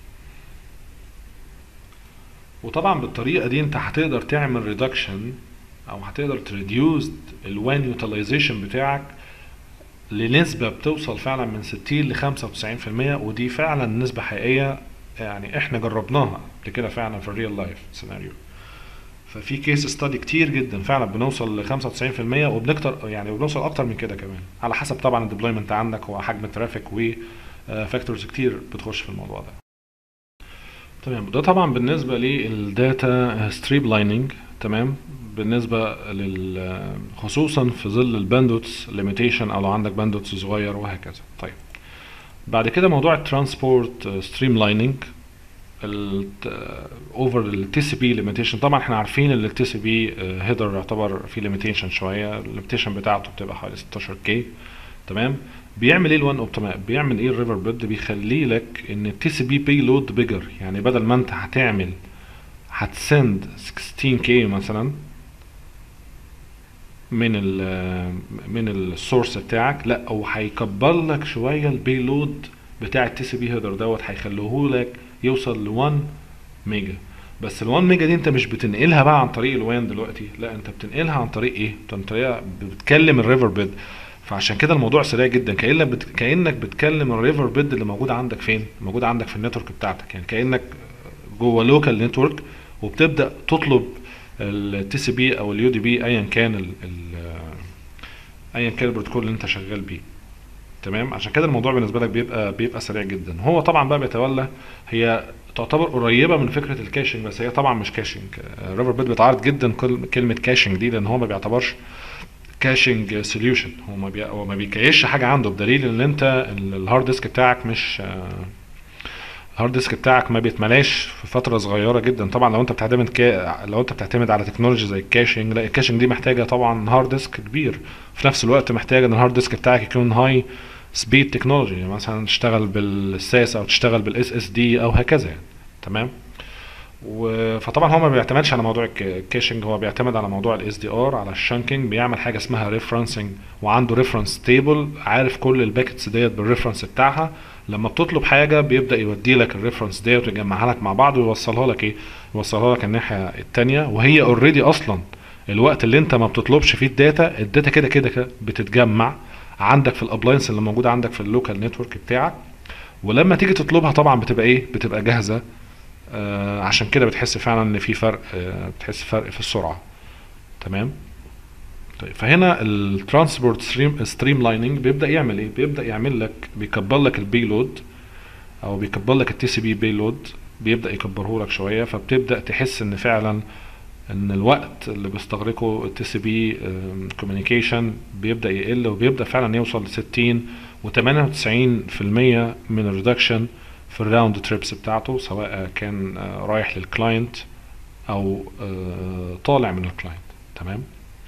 وطبعا بالطريقه دي انت هتقدر تعمل ريدكشن او هتقدر تريديوز الوان يوتيلايزيشن بتاعك لنسبة بتوصل فعلا من 60 ل 95% ودي فعلا نسبة حقيقية يعني احنا جربناها قبل كده فعلا في الريال لايف سيناريو ففي كيس ستادي كتير جدا فعلا بنوصل ل 95% وبنكتر يعني وبنوصل اكتر من كده كمان على حسب طبعا الديبلويمنت عندك وحجم الترافيك وفاكتورز كتير بتخش في الموضوع ده تمام ده طبعا بالنسبة للداتا ستريم لايننج تمام بالنسبة لل خصوصا في ظل الباندوتس ليميتيشن او لو عندك باندوتس صغير وهكذا طيب بعد كده موضوع الترانسبورت ستريم لايننج اوفر التي سي بي ليميتيشن طبعا احنا عارفين ان التي سي بي هيدر يعتبر فيه ليميتيشن شويه الليميتيشن بتاعته بتبقى حوالي 16 كي تمام بيعمل ايه الوان اوبتماب بيعمل ايه الريفر بيد بيخلي لك ان التي سي بي بي لود بيجر يعني بدل ما انت هتعمل هتسند 16 كي مثلا من ال من السورس بتاعك لا هو هيكبر لك شويه البي لود بتاع التي سي بي هيدر دوت هيخليه لك يوصل ل 1 ميجا بس ال 1 ميجا دي انت مش بتنقلها بقى عن طريق الوان دلوقتي لا انت بتنقلها عن طريق ايه؟ عن طريق بتكلم الريفر بيد فعشان كده الموضوع سريع جدا كانك بت... كانك بتكلم الريفر بيد اللي موجود عندك فين؟ موجود عندك في النتورك بتاعتك يعني كانك جوه لوكال نتورك وبتبدا تطلب التي سي بي او اليو دي بي ايا كان ال ال ايا كان البروتوكول اللي انت شغال بيه تمام عشان كده الموضوع بالنسبه لك بيبقى بيبقى سريع جدا هو طبعا بقى بيتولى هي تعتبر قريبه من فكره الكاشنج بس هي طبعا مش كاشنج ريفر بيت بيتعارض جدا كلمه كاشنج دي لان هو ما بيعتبرش كاشنج سوليوشن هو ما بي... هو ما بيكيش حاجه عنده بدليل ان انت الهارد ديسك بتاعك مش الهارد ديسك بتاعك ما بيتملاش في فتره صغيره جدا طبعا لو انت بتعتمد كا... لو انت بتعتمد على تكنولوجي زي الكاشنج لا الكاشنج دي محتاجه طبعا هارد ديسك كبير في نفس الوقت محتاجه ان الهارد ديسك بتاعك يكون هاي سبيد تكنولوجي يعني مثلا تشتغل بالساس او تشتغل بالاس اس دي او هكذا يعني تمام و... فطبعا هو ما بيعتمدش على موضوع الكاشنج هو بيعتمد على موضوع الاس دي ار على الشانكينج بيعمل حاجه اسمها ريفرنسنج وعنده ريفرنس تيبل عارف كل الباكتس ديت بالريفرنس بتاعها لما بتطلب حاجه بيبدا يودي لك الريفرنس ديت ويجمعها لك مع بعض ويوصلها لك ايه يوصلها لك الناحيه الثانيه وهي اوريدي اصلا الوقت اللي انت ما بتطلبش فيه الداتا الداتا كده كده بتتجمع عندك في الابلاينس اللي موجوده عندك في اللوكال نتورك بتاعك ولما تيجي تطلبها طبعا بتبقى ايه بتبقى جاهزه آه عشان كده بتحس فعلا ان في فرق آه بتحس فرق في السرعه تمام طيب فهنا الترانسبورت ستريم ستريم لايننج بيبدا يعمل ايه بيبدا يعمل لك بيكبر لك البي لود او بيكبر لك التي سي بي بي لود بيبدا يكبره لك شويه فبتبدا تحس ان فعلا ان الوقت اللي بيستغرقه التي سي بي كوميونيكيشن بيبدا يقل وبيبدا فعلا يوصل ل 60 و98% من الريدكشن في الراوند تريبس بتاعته سواء كان رايح للكلاينت او طالع من الكلاينت تمام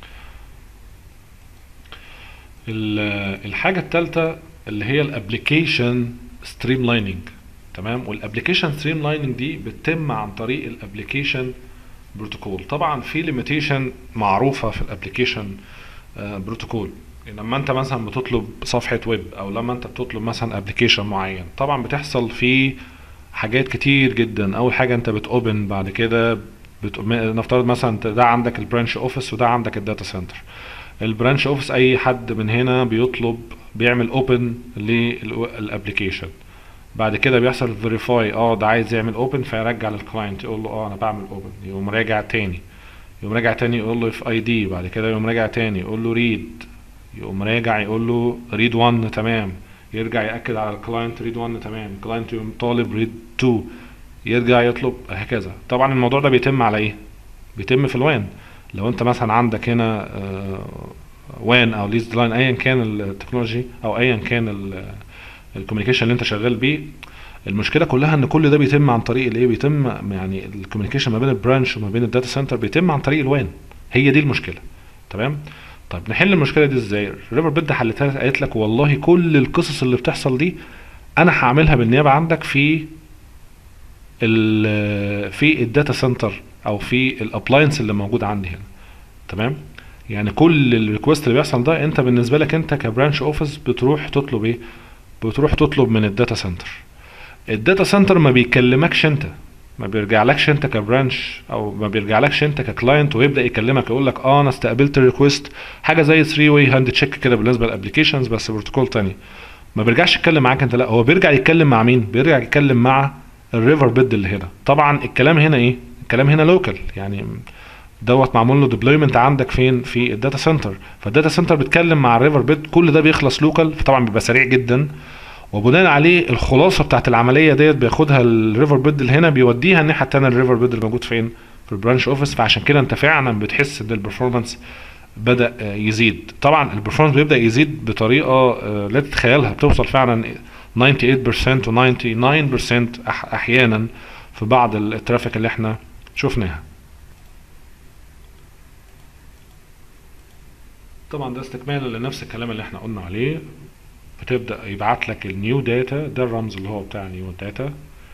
الحاجه الثالثه اللي هي الابلكيشن ستريم لايننج تمام والابلكيشن ستريم لايننج دي بتتم عن طريق الابلكيشن بروتوكول طبعا في ليميتيشن معروفه في الابلكيشن بروتوكول لما انت مثلا بتطلب صفحه ويب او لما انت بتطلب مثلا ابلكيشن معين طبعا بتحصل فيه حاجات كتير جدا اول حاجه انت بتوبن بعد كده بت... نفترض مثلا ده عندك البرانش اوفيس وده عندك الداتا سنتر البرانش اوفيس اي حد من هنا بيطلب بيعمل اوبن للابلكيشن بعد كده بيحصل فيريفاي اه ده عايز يعمل اوبن فيرجع للكلاينت يقول له اه انا بعمل اوبن يقوم راجع تاني يقوم راجع تاني يقول له اف اي دي بعد كده يقوم راجع تاني يقول له ريد يقوم راجع يقول له ريد 1 تمام يرجع ياكد على الكلاينت ريد 1 تمام الكلاينت يقوم طالب ريد 2 يرجع يطلب هكذا طبعا الموضوع ده بيتم على ايه بيتم في الوان لو انت مثلا عندك هنا وان او ليست لاين ايا كان التكنولوجي او ايا كان الكوميونيكيشن اللي انت شغال بيه المشكله كلها ان كل ده بيتم عن طريق الايه بيتم يعني الكوميونيكيشن ما بين البرانش وما بين الداتا سنتر بيتم عن طريق الوان هي دي المشكله تمام طيب نحل المشكله دي ازاي ريفر بيد حلتها قالت لك والله كل القصص اللي بتحصل دي انا هعملها بالنيابه عندك في ال في الداتا سنتر او في الابلاينس اللي موجود عندي هنا تمام يعني كل الريكوست اللي بيحصل ده انت بالنسبه لك انت كبرانش اوفيس بتروح تطلب ايه بتروح تطلب من الداتا سنتر الداتا سنتر ما بيكلمكش انت ما بيرجعلكش انت كبرانش او ما بيرجعلكش انت ككلاينت ويبدا يكلمك يقول لك اه انا استقبلت الريكوست حاجه زي 3 واي هاند تشيك كده بالنسبه للابلكيشنز بس بروتوكول تاني ما بيرجعش يتكلم معاك انت لا هو بيرجع يتكلم مع مين بيرجع يتكلم مع الريفر بيد اللي هنا طبعا الكلام هنا ايه الكلام هنا لوكال يعني دوت معمول له ديبلويمنت عندك فين في الداتا سنتر فالداتا سنتر بيتكلم مع الريفر بيد كل ده بيخلص لوكال فطبعا بيبقى سريع جدا وبناء عليه الخلاصه بتاعت العمليه ديت بياخدها الريفر بيد اللي هنا بيوديها الناحيه الثانيه الريفر بيد اللي موجود فين في البرانش اوفيس فعشان كده انت فعلا بتحس ان البرفورمانس بدا آه، يزيد طبعا البرفورمانس بيبدا يزيد بطريقه آه، لا تتخيلها بتوصل فعلا 98% و 99% أح- احيانا في بعض الترافيك اللي احنا شفناها طبعا ده استكمالا لنفس الكلام اللي احنا قلنا عليه بتبدا يبعت لك النيو داتا ده الرمز اللي هو بتاع نيو داتا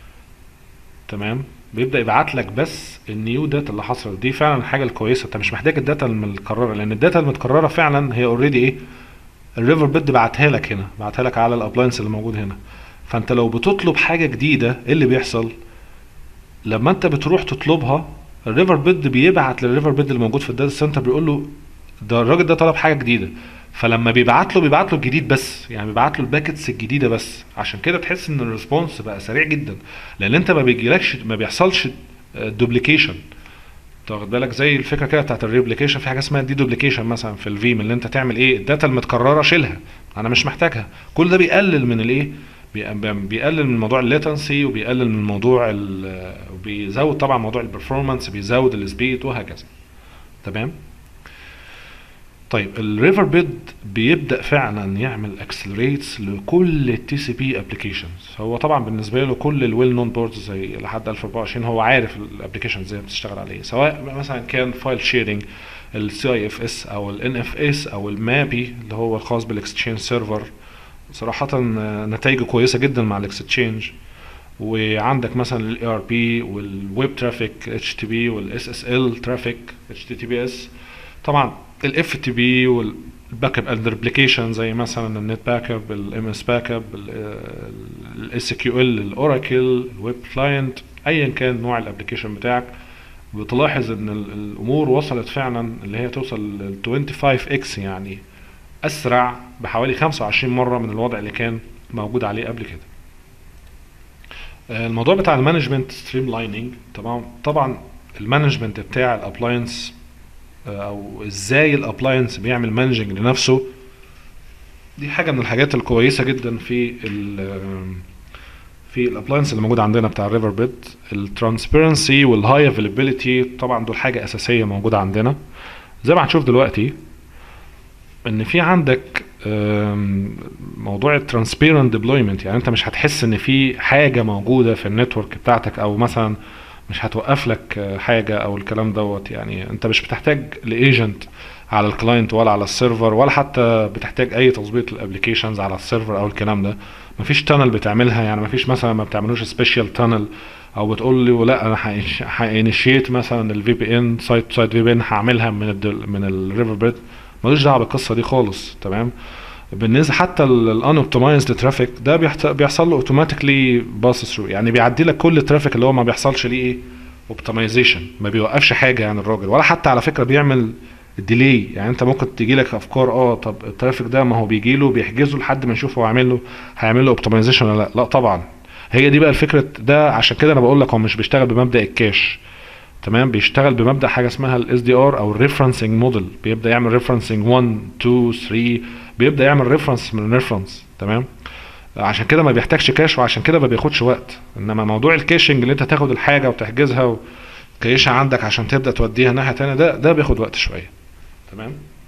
تمام بيبدا يبعت لك بس النيو داتا اللي حصلت دي فعلا الحاجه الكويسه انت مش محتاج الداتا المتكرره لان الداتا المتكرره فعلا هي اوريدي ايه الريفر بيد بعتها لك هنا بعتها لك على الابلاينس اللي موجود هنا فانت لو بتطلب حاجه جديده ايه اللي بيحصل لما انت بتروح تطلبها الريفر بيد بيبعت للريفر بيد اللي موجود في الداتا سنتر بيقول له ده الراجل ده طلب حاجه جديده فلما بيبعت له بيبعت له الجديد بس يعني بيبعت له الباكتس الجديده بس عشان كده تحس ان الريسبونس بقى سريع جدا لان انت ما بيجيلكش ما بيحصلش دوبليكيشن تاخد بالك زي الفكره كده بتاعت الريبليكيشن في حاجه اسمها دي دوبليكيشن مثلا في الفيم اللي انت تعمل ايه الداتا المتكرره شيلها انا مش محتاجها كل ده بيقلل من الايه بي- بيقلل من موضوع الليتنسي وبيقلل من موضوع ال- وبيزود طبعا موضوع البرفورمانس بيزود السبيد وهكذا تمام طيب الريفر بيد بيبدا فعلا يعمل اكسلريتس لكل التي سي بي ابلكيشنز هو طبعا بالنسبه له كل الويل نون بوردز زي لحد 1024 هو عارف الابلكيشن ازاي بتشتغل عليه سواء مثلا كان فايل شيرنج السي اي اف اس او الان اف اس او المابي اللي هو الخاص بالاكستشينج سيرفر صراحه آه، نتائجه كويسه جدا مع الاكستشينج وعندك مثلا الاي ار بي والويب ترافيك اتش تي بي والاس اس ال ترافيك اتش تي بي اس طبعا الاف تي بي والباك اب اند ريبليكيشن زي مثلا النت باك اب الام اس باك اب الاس كيو ال الاوراكل الويب كلاينت ايا كان نوع الابلكيشن بتاعك بتلاحظ ان ال- الامور وصلت فعلا اللي هي توصل ل 25 اكس يعني اسرع بحوالي 25 مره من الوضع اللي كان موجود عليه قبل كده آه، الموضوع بتاع المانجمنت ستريم لايننج طبعا طبعا المانجمنت بتاع الابلاينس او ازاي الابلاينس بيعمل مانجنج لنفسه دي حاجه من الحاجات الكويسه جدا في ال في الابلاينس اللي موجود عندنا بتاع الريفر بيد الترانسبيرنسي والهاي افيلابيلتي طبعا دول حاجه اساسيه موجوده عندنا زي ما هنشوف دلوقتي ان في عندك آم، موضوع الترانسبيرنت ديبلويمنت يعني انت مش هتحس ان في حاجه موجوده في النتورك بتاعتك او مثلا مش هتوقف لك آه، حاجه او الكلام دوت يعني انت مش بتحتاج لايجنت على الكلاينت ولا على السيرفر ولا حتى بتحتاج اي تظبيط للابلكيشنز على السيرفر او الكلام ده مفيش تانل بتعملها يعني مفيش مثلا ما بتعملوش سبيشال تانل او بتقول له لا انا هانيشيت مثلا الفي بي ان سايت سايت في بي ان هعملها من ال من الريفر بيد ملوش دعوه بالقصه دي خالص تمام بالنسبه حتى الان اوبتمايزد ترافيك ده بيحت- بيحصل له اوتوماتيكلي باس ثرو يعني بيعدي لك كل الترافيك اللي هو ما بيحصلش ليه ايه اوبتمايزيشن ما بيوقفش حاجه يعني الراجل ولا حتى على فكره بيعمل ديلي يعني انت ممكن تجي لك افكار اه طب الترافيك ده ما هو بيجي له بيحجزه لحد ما يشوف هو هيعمل له هيعمل له اوبتمايزيشن ولا لا لا طبعا هي دي بقى الفكره ده عشان كده انا بقول لك هو مش بيشتغل بمبدا الكاش تمام بيشتغل بمبدا حاجه اسمها الاس دي ار او الريفرنسنج موديل بيبدا يعمل ريفرنسنج 1 2 3 بيبدا يعمل ريفرنس من ريفرنس تمام عشان كده ما بيحتاجش كاش وعشان كده ما بياخدش وقت انما موضوع الكاشنج اللي انت تاخد الحاجه وتحجزها وتكيشها عندك عشان تبدا توديها ناحيه تانية ده ده بياخد وقت شويه تمام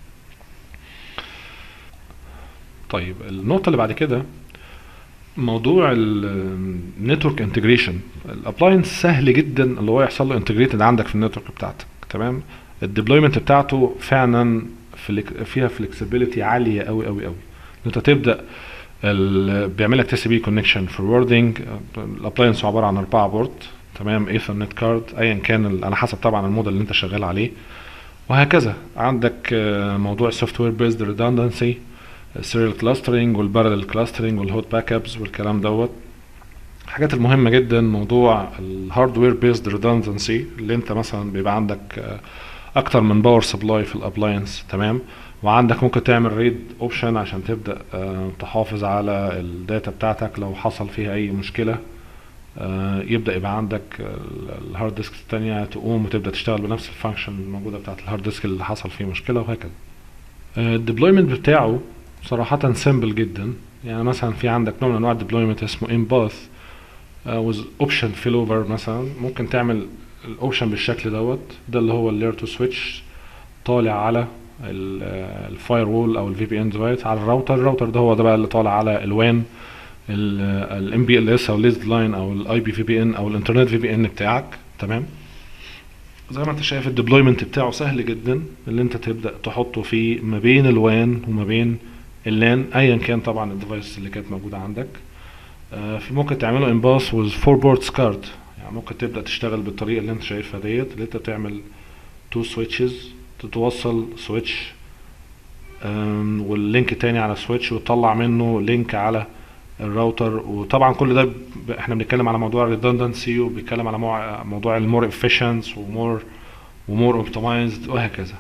طيب النقطه اللي بعد كده موضوع النتورك انتجريشن الابلاينس سهل جدا اللي هو يحصل له انتجريتد عندك في النتورك بتاعتك تمام الديبلويمنت بتاعته فعلا فليك فيها فلكسبيليتي عاليه قوي قوي قوي انت تبدا ال- بيعمل لك تي سي بي كونكشن فوروردنج الابلاينس عباره عن اربعه بورت تمام ايثرنت كارد ايا كان ال- على حسب طبعا الموديل اللي انت شغال عليه وهكذا عندك آه، موضوع السوفت وير بيزد ريدندنسي السيريال كلاسترنج والبارلل كلاسترنج والهوت باك ابس والكلام دوت الحاجات المهمه جدا موضوع الهاردوير بيزد ريدندنسي اللي انت مثلا بيبقى عندك آه، اكتر من باور سبلاي في الابلاينس تمام وعندك ممكن تعمل ريد اوبشن عشان تبدا آه، تحافظ على الداتا بتاعتك لو حصل فيها اي مشكله آه، يبدا يبقى عندك ال- الهارد ديسك التانية تقوم وتبدا تشتغل بنفس الفانكشن الموجوده بتاعت الهارد ديسك اللي حصل فيه مشكله وهكذا الديبلويمنت بتاعه صراحة سيمبل جدا يعني مثلا في عندك نوع من انواع الديبلويمنت اسمه ان باث with اوبشن فيل اوفر مثلا ممكن تعمل الاوبشن بالشكل دوت ده اللي هو اللير تو سويتش طالع على الفاير وول او الفي بي ان ديفايس على الراوتر الراوتر ده هو ده بقى اللي طالع على الوان الام بي ال اس او ليزد لاين او الاي بي في بي ان او الانترنت في بي ان بتاعك تمام زي ما انت شايف الديبلويمنت بتاعه سهل جدا اللي انت تبدا تحطه فيه ما بين الوان وما بين اللان ايا كان طبعا الديفايس اللي كانت موجوده عندك آه، في ممكن تعمله انباس وذ فور بوردز كارد يعني ممكن تبدا تشتغل بالطريقه اللي انت شايفها ديت اللي انت تعمل تو سويتشز تتوصل سويتش واللينك تاني على سويتش وتطلع منه لينك على الراوتر وطبعا كل ده ب- احنا بنتكلم على موضوع الريدندنسي وبنتكلم على مو- موضوع المور افيشنس ومور ومور اوبتمايزد وهكذا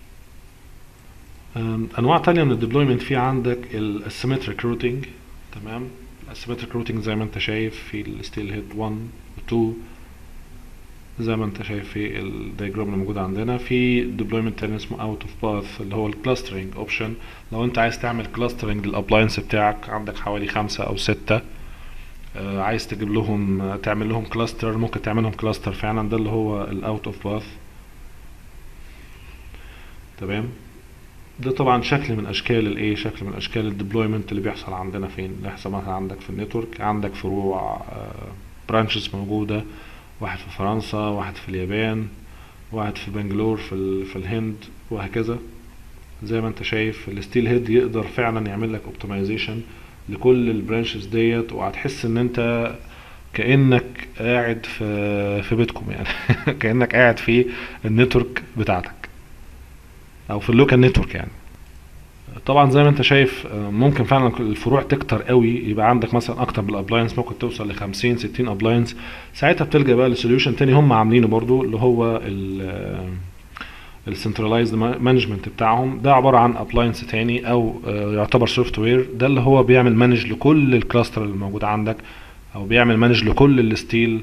أم، انواع تانية من الديبلويمنت في عندك السيمتريك روتينج تمام السيمتريك روتينج زي ما انت شايف في الستيل هيد 1 و 2 زي ما انت شايف في الدياجرام اللي موجود عندنا في ديبلويمنت تاني اسمه اوت اوف باث اللي هو الكلاسترنج اوبشن لو انت عايز تعمل كلاسترنج للابلاينس بتاعك عندك حوالي خمسة او ستة آه، عايز تجيب لهم آه، تعمل لهم كلاستر ممكن تعملهم كلاستر فعلا ده اللي هو الاوت اوف باث تمام ده طبعا شكل من اشكال الايه شكل من اشكال الديبلويمنت اللي بيحصل عندنا فين اللي بيحصل مثلا عندك في النتورك عندك فروع برانشز موجوده واحد في فرنسا واحد في اليابان واحد في بنجلور في ال- في الهند وهكذا زي ما انت شايف الستيل هيد يقدر فعلا يعمل لك اوبتمايزيشن لكل البرانشز ديت وهتحس ان انت كانك قاعد في في بيتكم يعني كانك قاعد في النتورك بتاعتك او في اللوكال نتورك يعني طبعا زي ما انت شايف آه، ممكن فعلا الفروع تكتر قوي يبقى عندك مثلا اكتر من الابلاينس ممكن توصل ل 50 60 ابلاينس ساعتها بتلجا بقى لسوليوشن تاني هم عاملينه برضو اللي هو السنترلايزد مانجمنت بتاعهم ده عباره عن ابلاينس تاني او آه، يعتبر سوفت وير ده اللي هو بيعمل مانج لكل الكلاستر اللي موجود عندك او بيعمل مانج لكل الستيل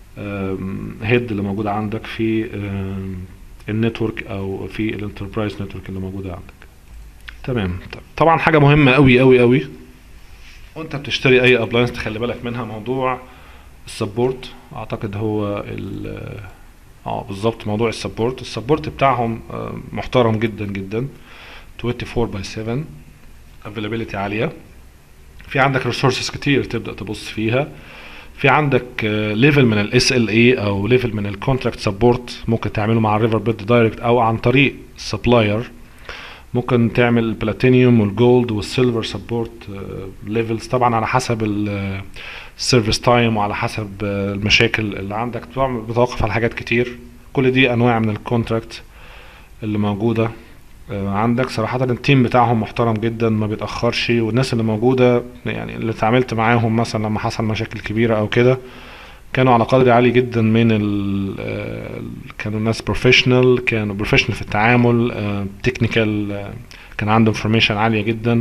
هيد اللي موجود عندك في آم، النتورك او في الانتربرايز نتورك اللي موجوده عندك تمام طب طبعا حاجه مهمه قوي قوي قوي وانت بتشتري اي ابلاينس تخلي بالك منها موضوع السبورت اعتقد هو ال اه بالظبط موضوع السبورت السبورت بتاعهم آه، محترم جدا جدا 24 باي 7 افيلابيلتي عاليه في عندك ريسورسز كتير تبدا تبص فيها في عندك ليفل من الاس ال اي او ليفل من الكونتراكت سبورت ممكن تعمله مع الريفر بيد دايركت او عن طريق سبلاير ممكن تعمل البلاتينيوم والجولد والسيلفر سبورت ليفلز طبعا على حسب السيرفيس تايم وعلى حسب آه، المشاكل اللي عندك طبعا بتوقف على حاجات كتير كل دي انواع من الكونتراكت اللي موجوده آه، عندك صراحة التيم بتاعهم محترم جدا ما بيتأخرش والناس اللي موجودة يعني اللي اتعاملت معاهم مثلا لما حصل مشاكل كبيرة أو كده كانوا على قدر عالي جدا من ال آه، كانوا ناس بروفيشنال كانوا بروفيشنال في التعامل تكنيكال كان عنده انفورميشن عالية جدا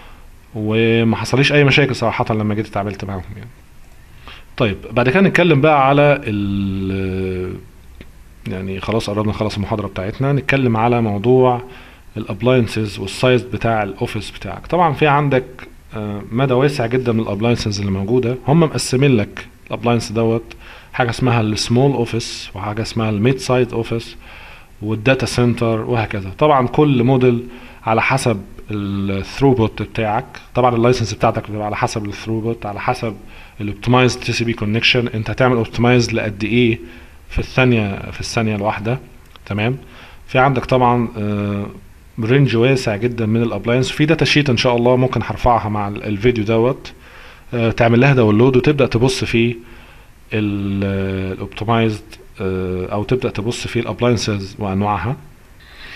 وما حصليش أي مشاكل صراحة لما جيت اتعاملت معاهم يعني طيب بعد كده نتكلم بقى على ال يعني خلاص قربنا نخلص المحاضرة بتاعتنا نتكلم على موضوع الابلاينسز والسايز بتاع الاوفيس بتاعك طبعا في عندك آه، مدى واسع جدا من الابلاينسز اللي موجوده هم مقسمين لك الابلاينس دوت حاجه اسمها السمول اوفيس وحاجه اسمها الميد سايز اوفيس والداتا سنتر وهكذا طبعا كل موديل على حسب الثروبوت بتاعك طبعا اللايسنس بتاعتك بتبقى على حسب الثروبوت على حسب الاوبتمايزد تي سي بي كونكشن انت هتعمل اوبتمايز لقد ايه في الثانيه في الثانيه الواحده تمام في عندك طبعا آه، رينج واسع جدا من الابلاينس في داتا شيت ان شاء الله ممكن هرفعها مع ال- الفيديو دوت آه، تعمل لها داونلود وتبدا تبص في الاوبتمايزد او تبدا تبص في الابلاينسز وانواعها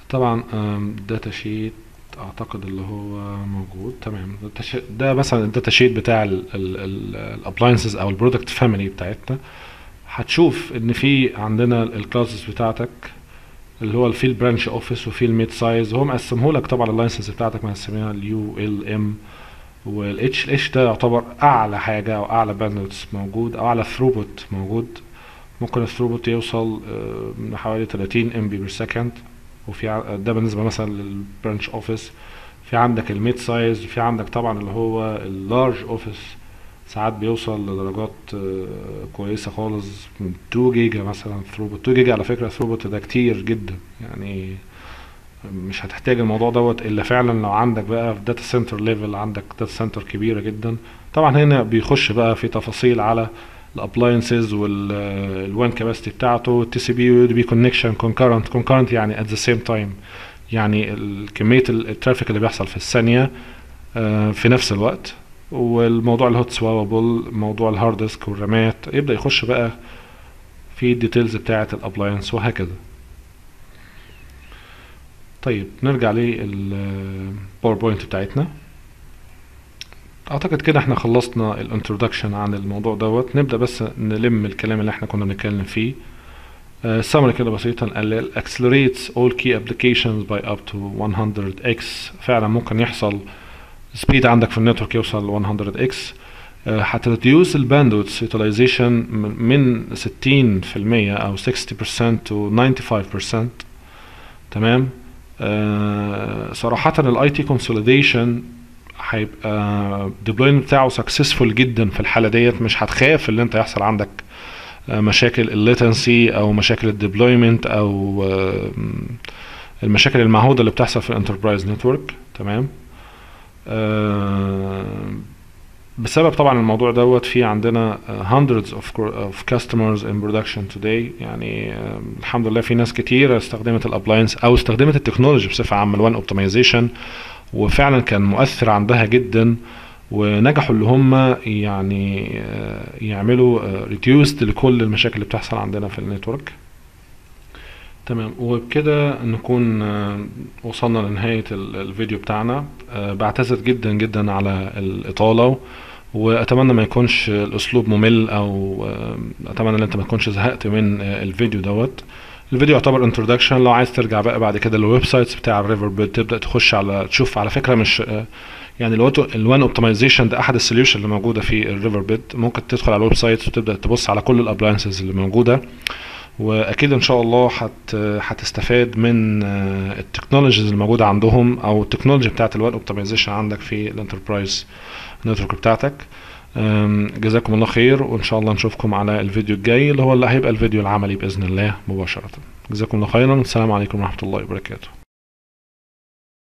طبعا داتا شيت اعتقد اللي هو موجود تمام data sheet- ده مثلا الداتا شيت بتاع الابلاينسز او البرودكت فاميلي بتاعتنا هتشوف ان في عندنا الكلاسز بتاعتك اللي هو الفي برانش اوفيس وفي الميد سايز هو مقسمه لك طبعا اللايسنس بتاعتك مقسمينها اليو ال ام والاتش الاتش ده يعتبر اعلى حاجه او اعلى باندويث موجود او اعلى ثروبوت موجود ممكن الثروبوت يوصل آه، لحوالي 30 ام بي بير سكند وفي ع- ده بالنسبه مثلا للبرانش اوفيس في عندك الميد سايز وفي عندك طبعا اللي هو اللارج اوفيس ساعات بيوصل لدرجات آه، كويسه خالص من 2 جيجا مثلا ثروبوت 2 جيجا على فكره ثروبوت ده كتير جدا يعني مش هتحتاج الموضوع دوت الا فعلا لو عندك بقى في داتا سنتر ليفل عندك داتا سنتر كبيره جدا طبعا هنا بيخش بقى في تفاصيل على الابلاينسز والوان كاباسيتي بتاعته التي سي بي واليو بي كونكشن كونكرنت كونكرنت يعني ات ذا سيم تايم يعني ال- كميه ال- الترافيك اللي بيحصل في الثانيه آه، في نفس الوقت والموضوع الهوت سوابل موضوع الهارد ديسك والرامات يبدا يخش بقى في الديتيلز بتاعه الابلاينس وهكذا طيب نرجع للباوربوينت بتاعتنا اعتقد كده احنا خلصنا الانترودكشن عن الموضوع دوت نبدا بس نلم الكلام اللي احنا كنا بنتكلم فيه سمري كده بسيطا قال لي accelerates all key applications by up to 100x فعلا ممكن يحصل سبيد عندك في النتورك يوصل ل 100x آه، هتريديوس الباندويث يوتيلايزيشن من 60% او 60% to 95% تمام آه صراحة الاي تي كونسوليديشن هيبقى الديبلويمنت بتاعه سكسسفول جدا في الحالة ديت مش هتخاف ان انت يحصل عندك آه، مشاكل الليتنسي او مشاكل الديبلويمنت او آه، المشاكل المعهودة اللي بتحصل في الانتربرايز نتورك تمام آه، بسبب طبعا الموضوع دوت في عندنا uh, hundreds of, cor- of customers in production today يعني آه، الحمد لله في ناس كتيرة استخدمت الابلاينس او استخدمت التكنولوجي بصفة عامة الوان اوبتمايزيشن وفعلا كان مؤثر عندها جدا ونجحوا اللي هم يعني آه، يعملوا ريديوست لكل المشاكل اللي بتحصل عندنا في النتورك تمام وبكده نكون آه، وصلنا لنهاية ال- الفيديو بتاعنا آه، بعتذر جدا جدا على الإطالة وأتمنى ما يكونش الأسلوب ممل أو آه، أتمنى إن أنت ما تكونش زهقت من آه، الفيديو دوت الفيديو يعتبر انترودكشن لو عايز ترجع بقى بعد كده للويب سايتس بتاع الريفر بيد تبدأ تخش على تشوف على فكرة مش آه، يعني الوان اوبتمايزيشن ده احد السوليوشن اللي موجوده في الريفر بيد ممكن تدخل على الويب سايت وتبدا تبص على كل الابلاينسز اللي موجوده واكيد ان شاء الله هت هتستفاد من آه، التكنولوجيز اللي موجوده عندهم او التكنولوجي بتاعت الوان اوبتمايزيشن عندك في الانتربرايز نتورك بتاعتك آم، جزاكم الله خير وان شاء الله نشوفكم على الفيديو الجاي اللي هو اللي هيبقى الفيديو العملي باذن الله مباشره جزاكم الله خيرا والسلام عليكم ورحمه الله وبركاته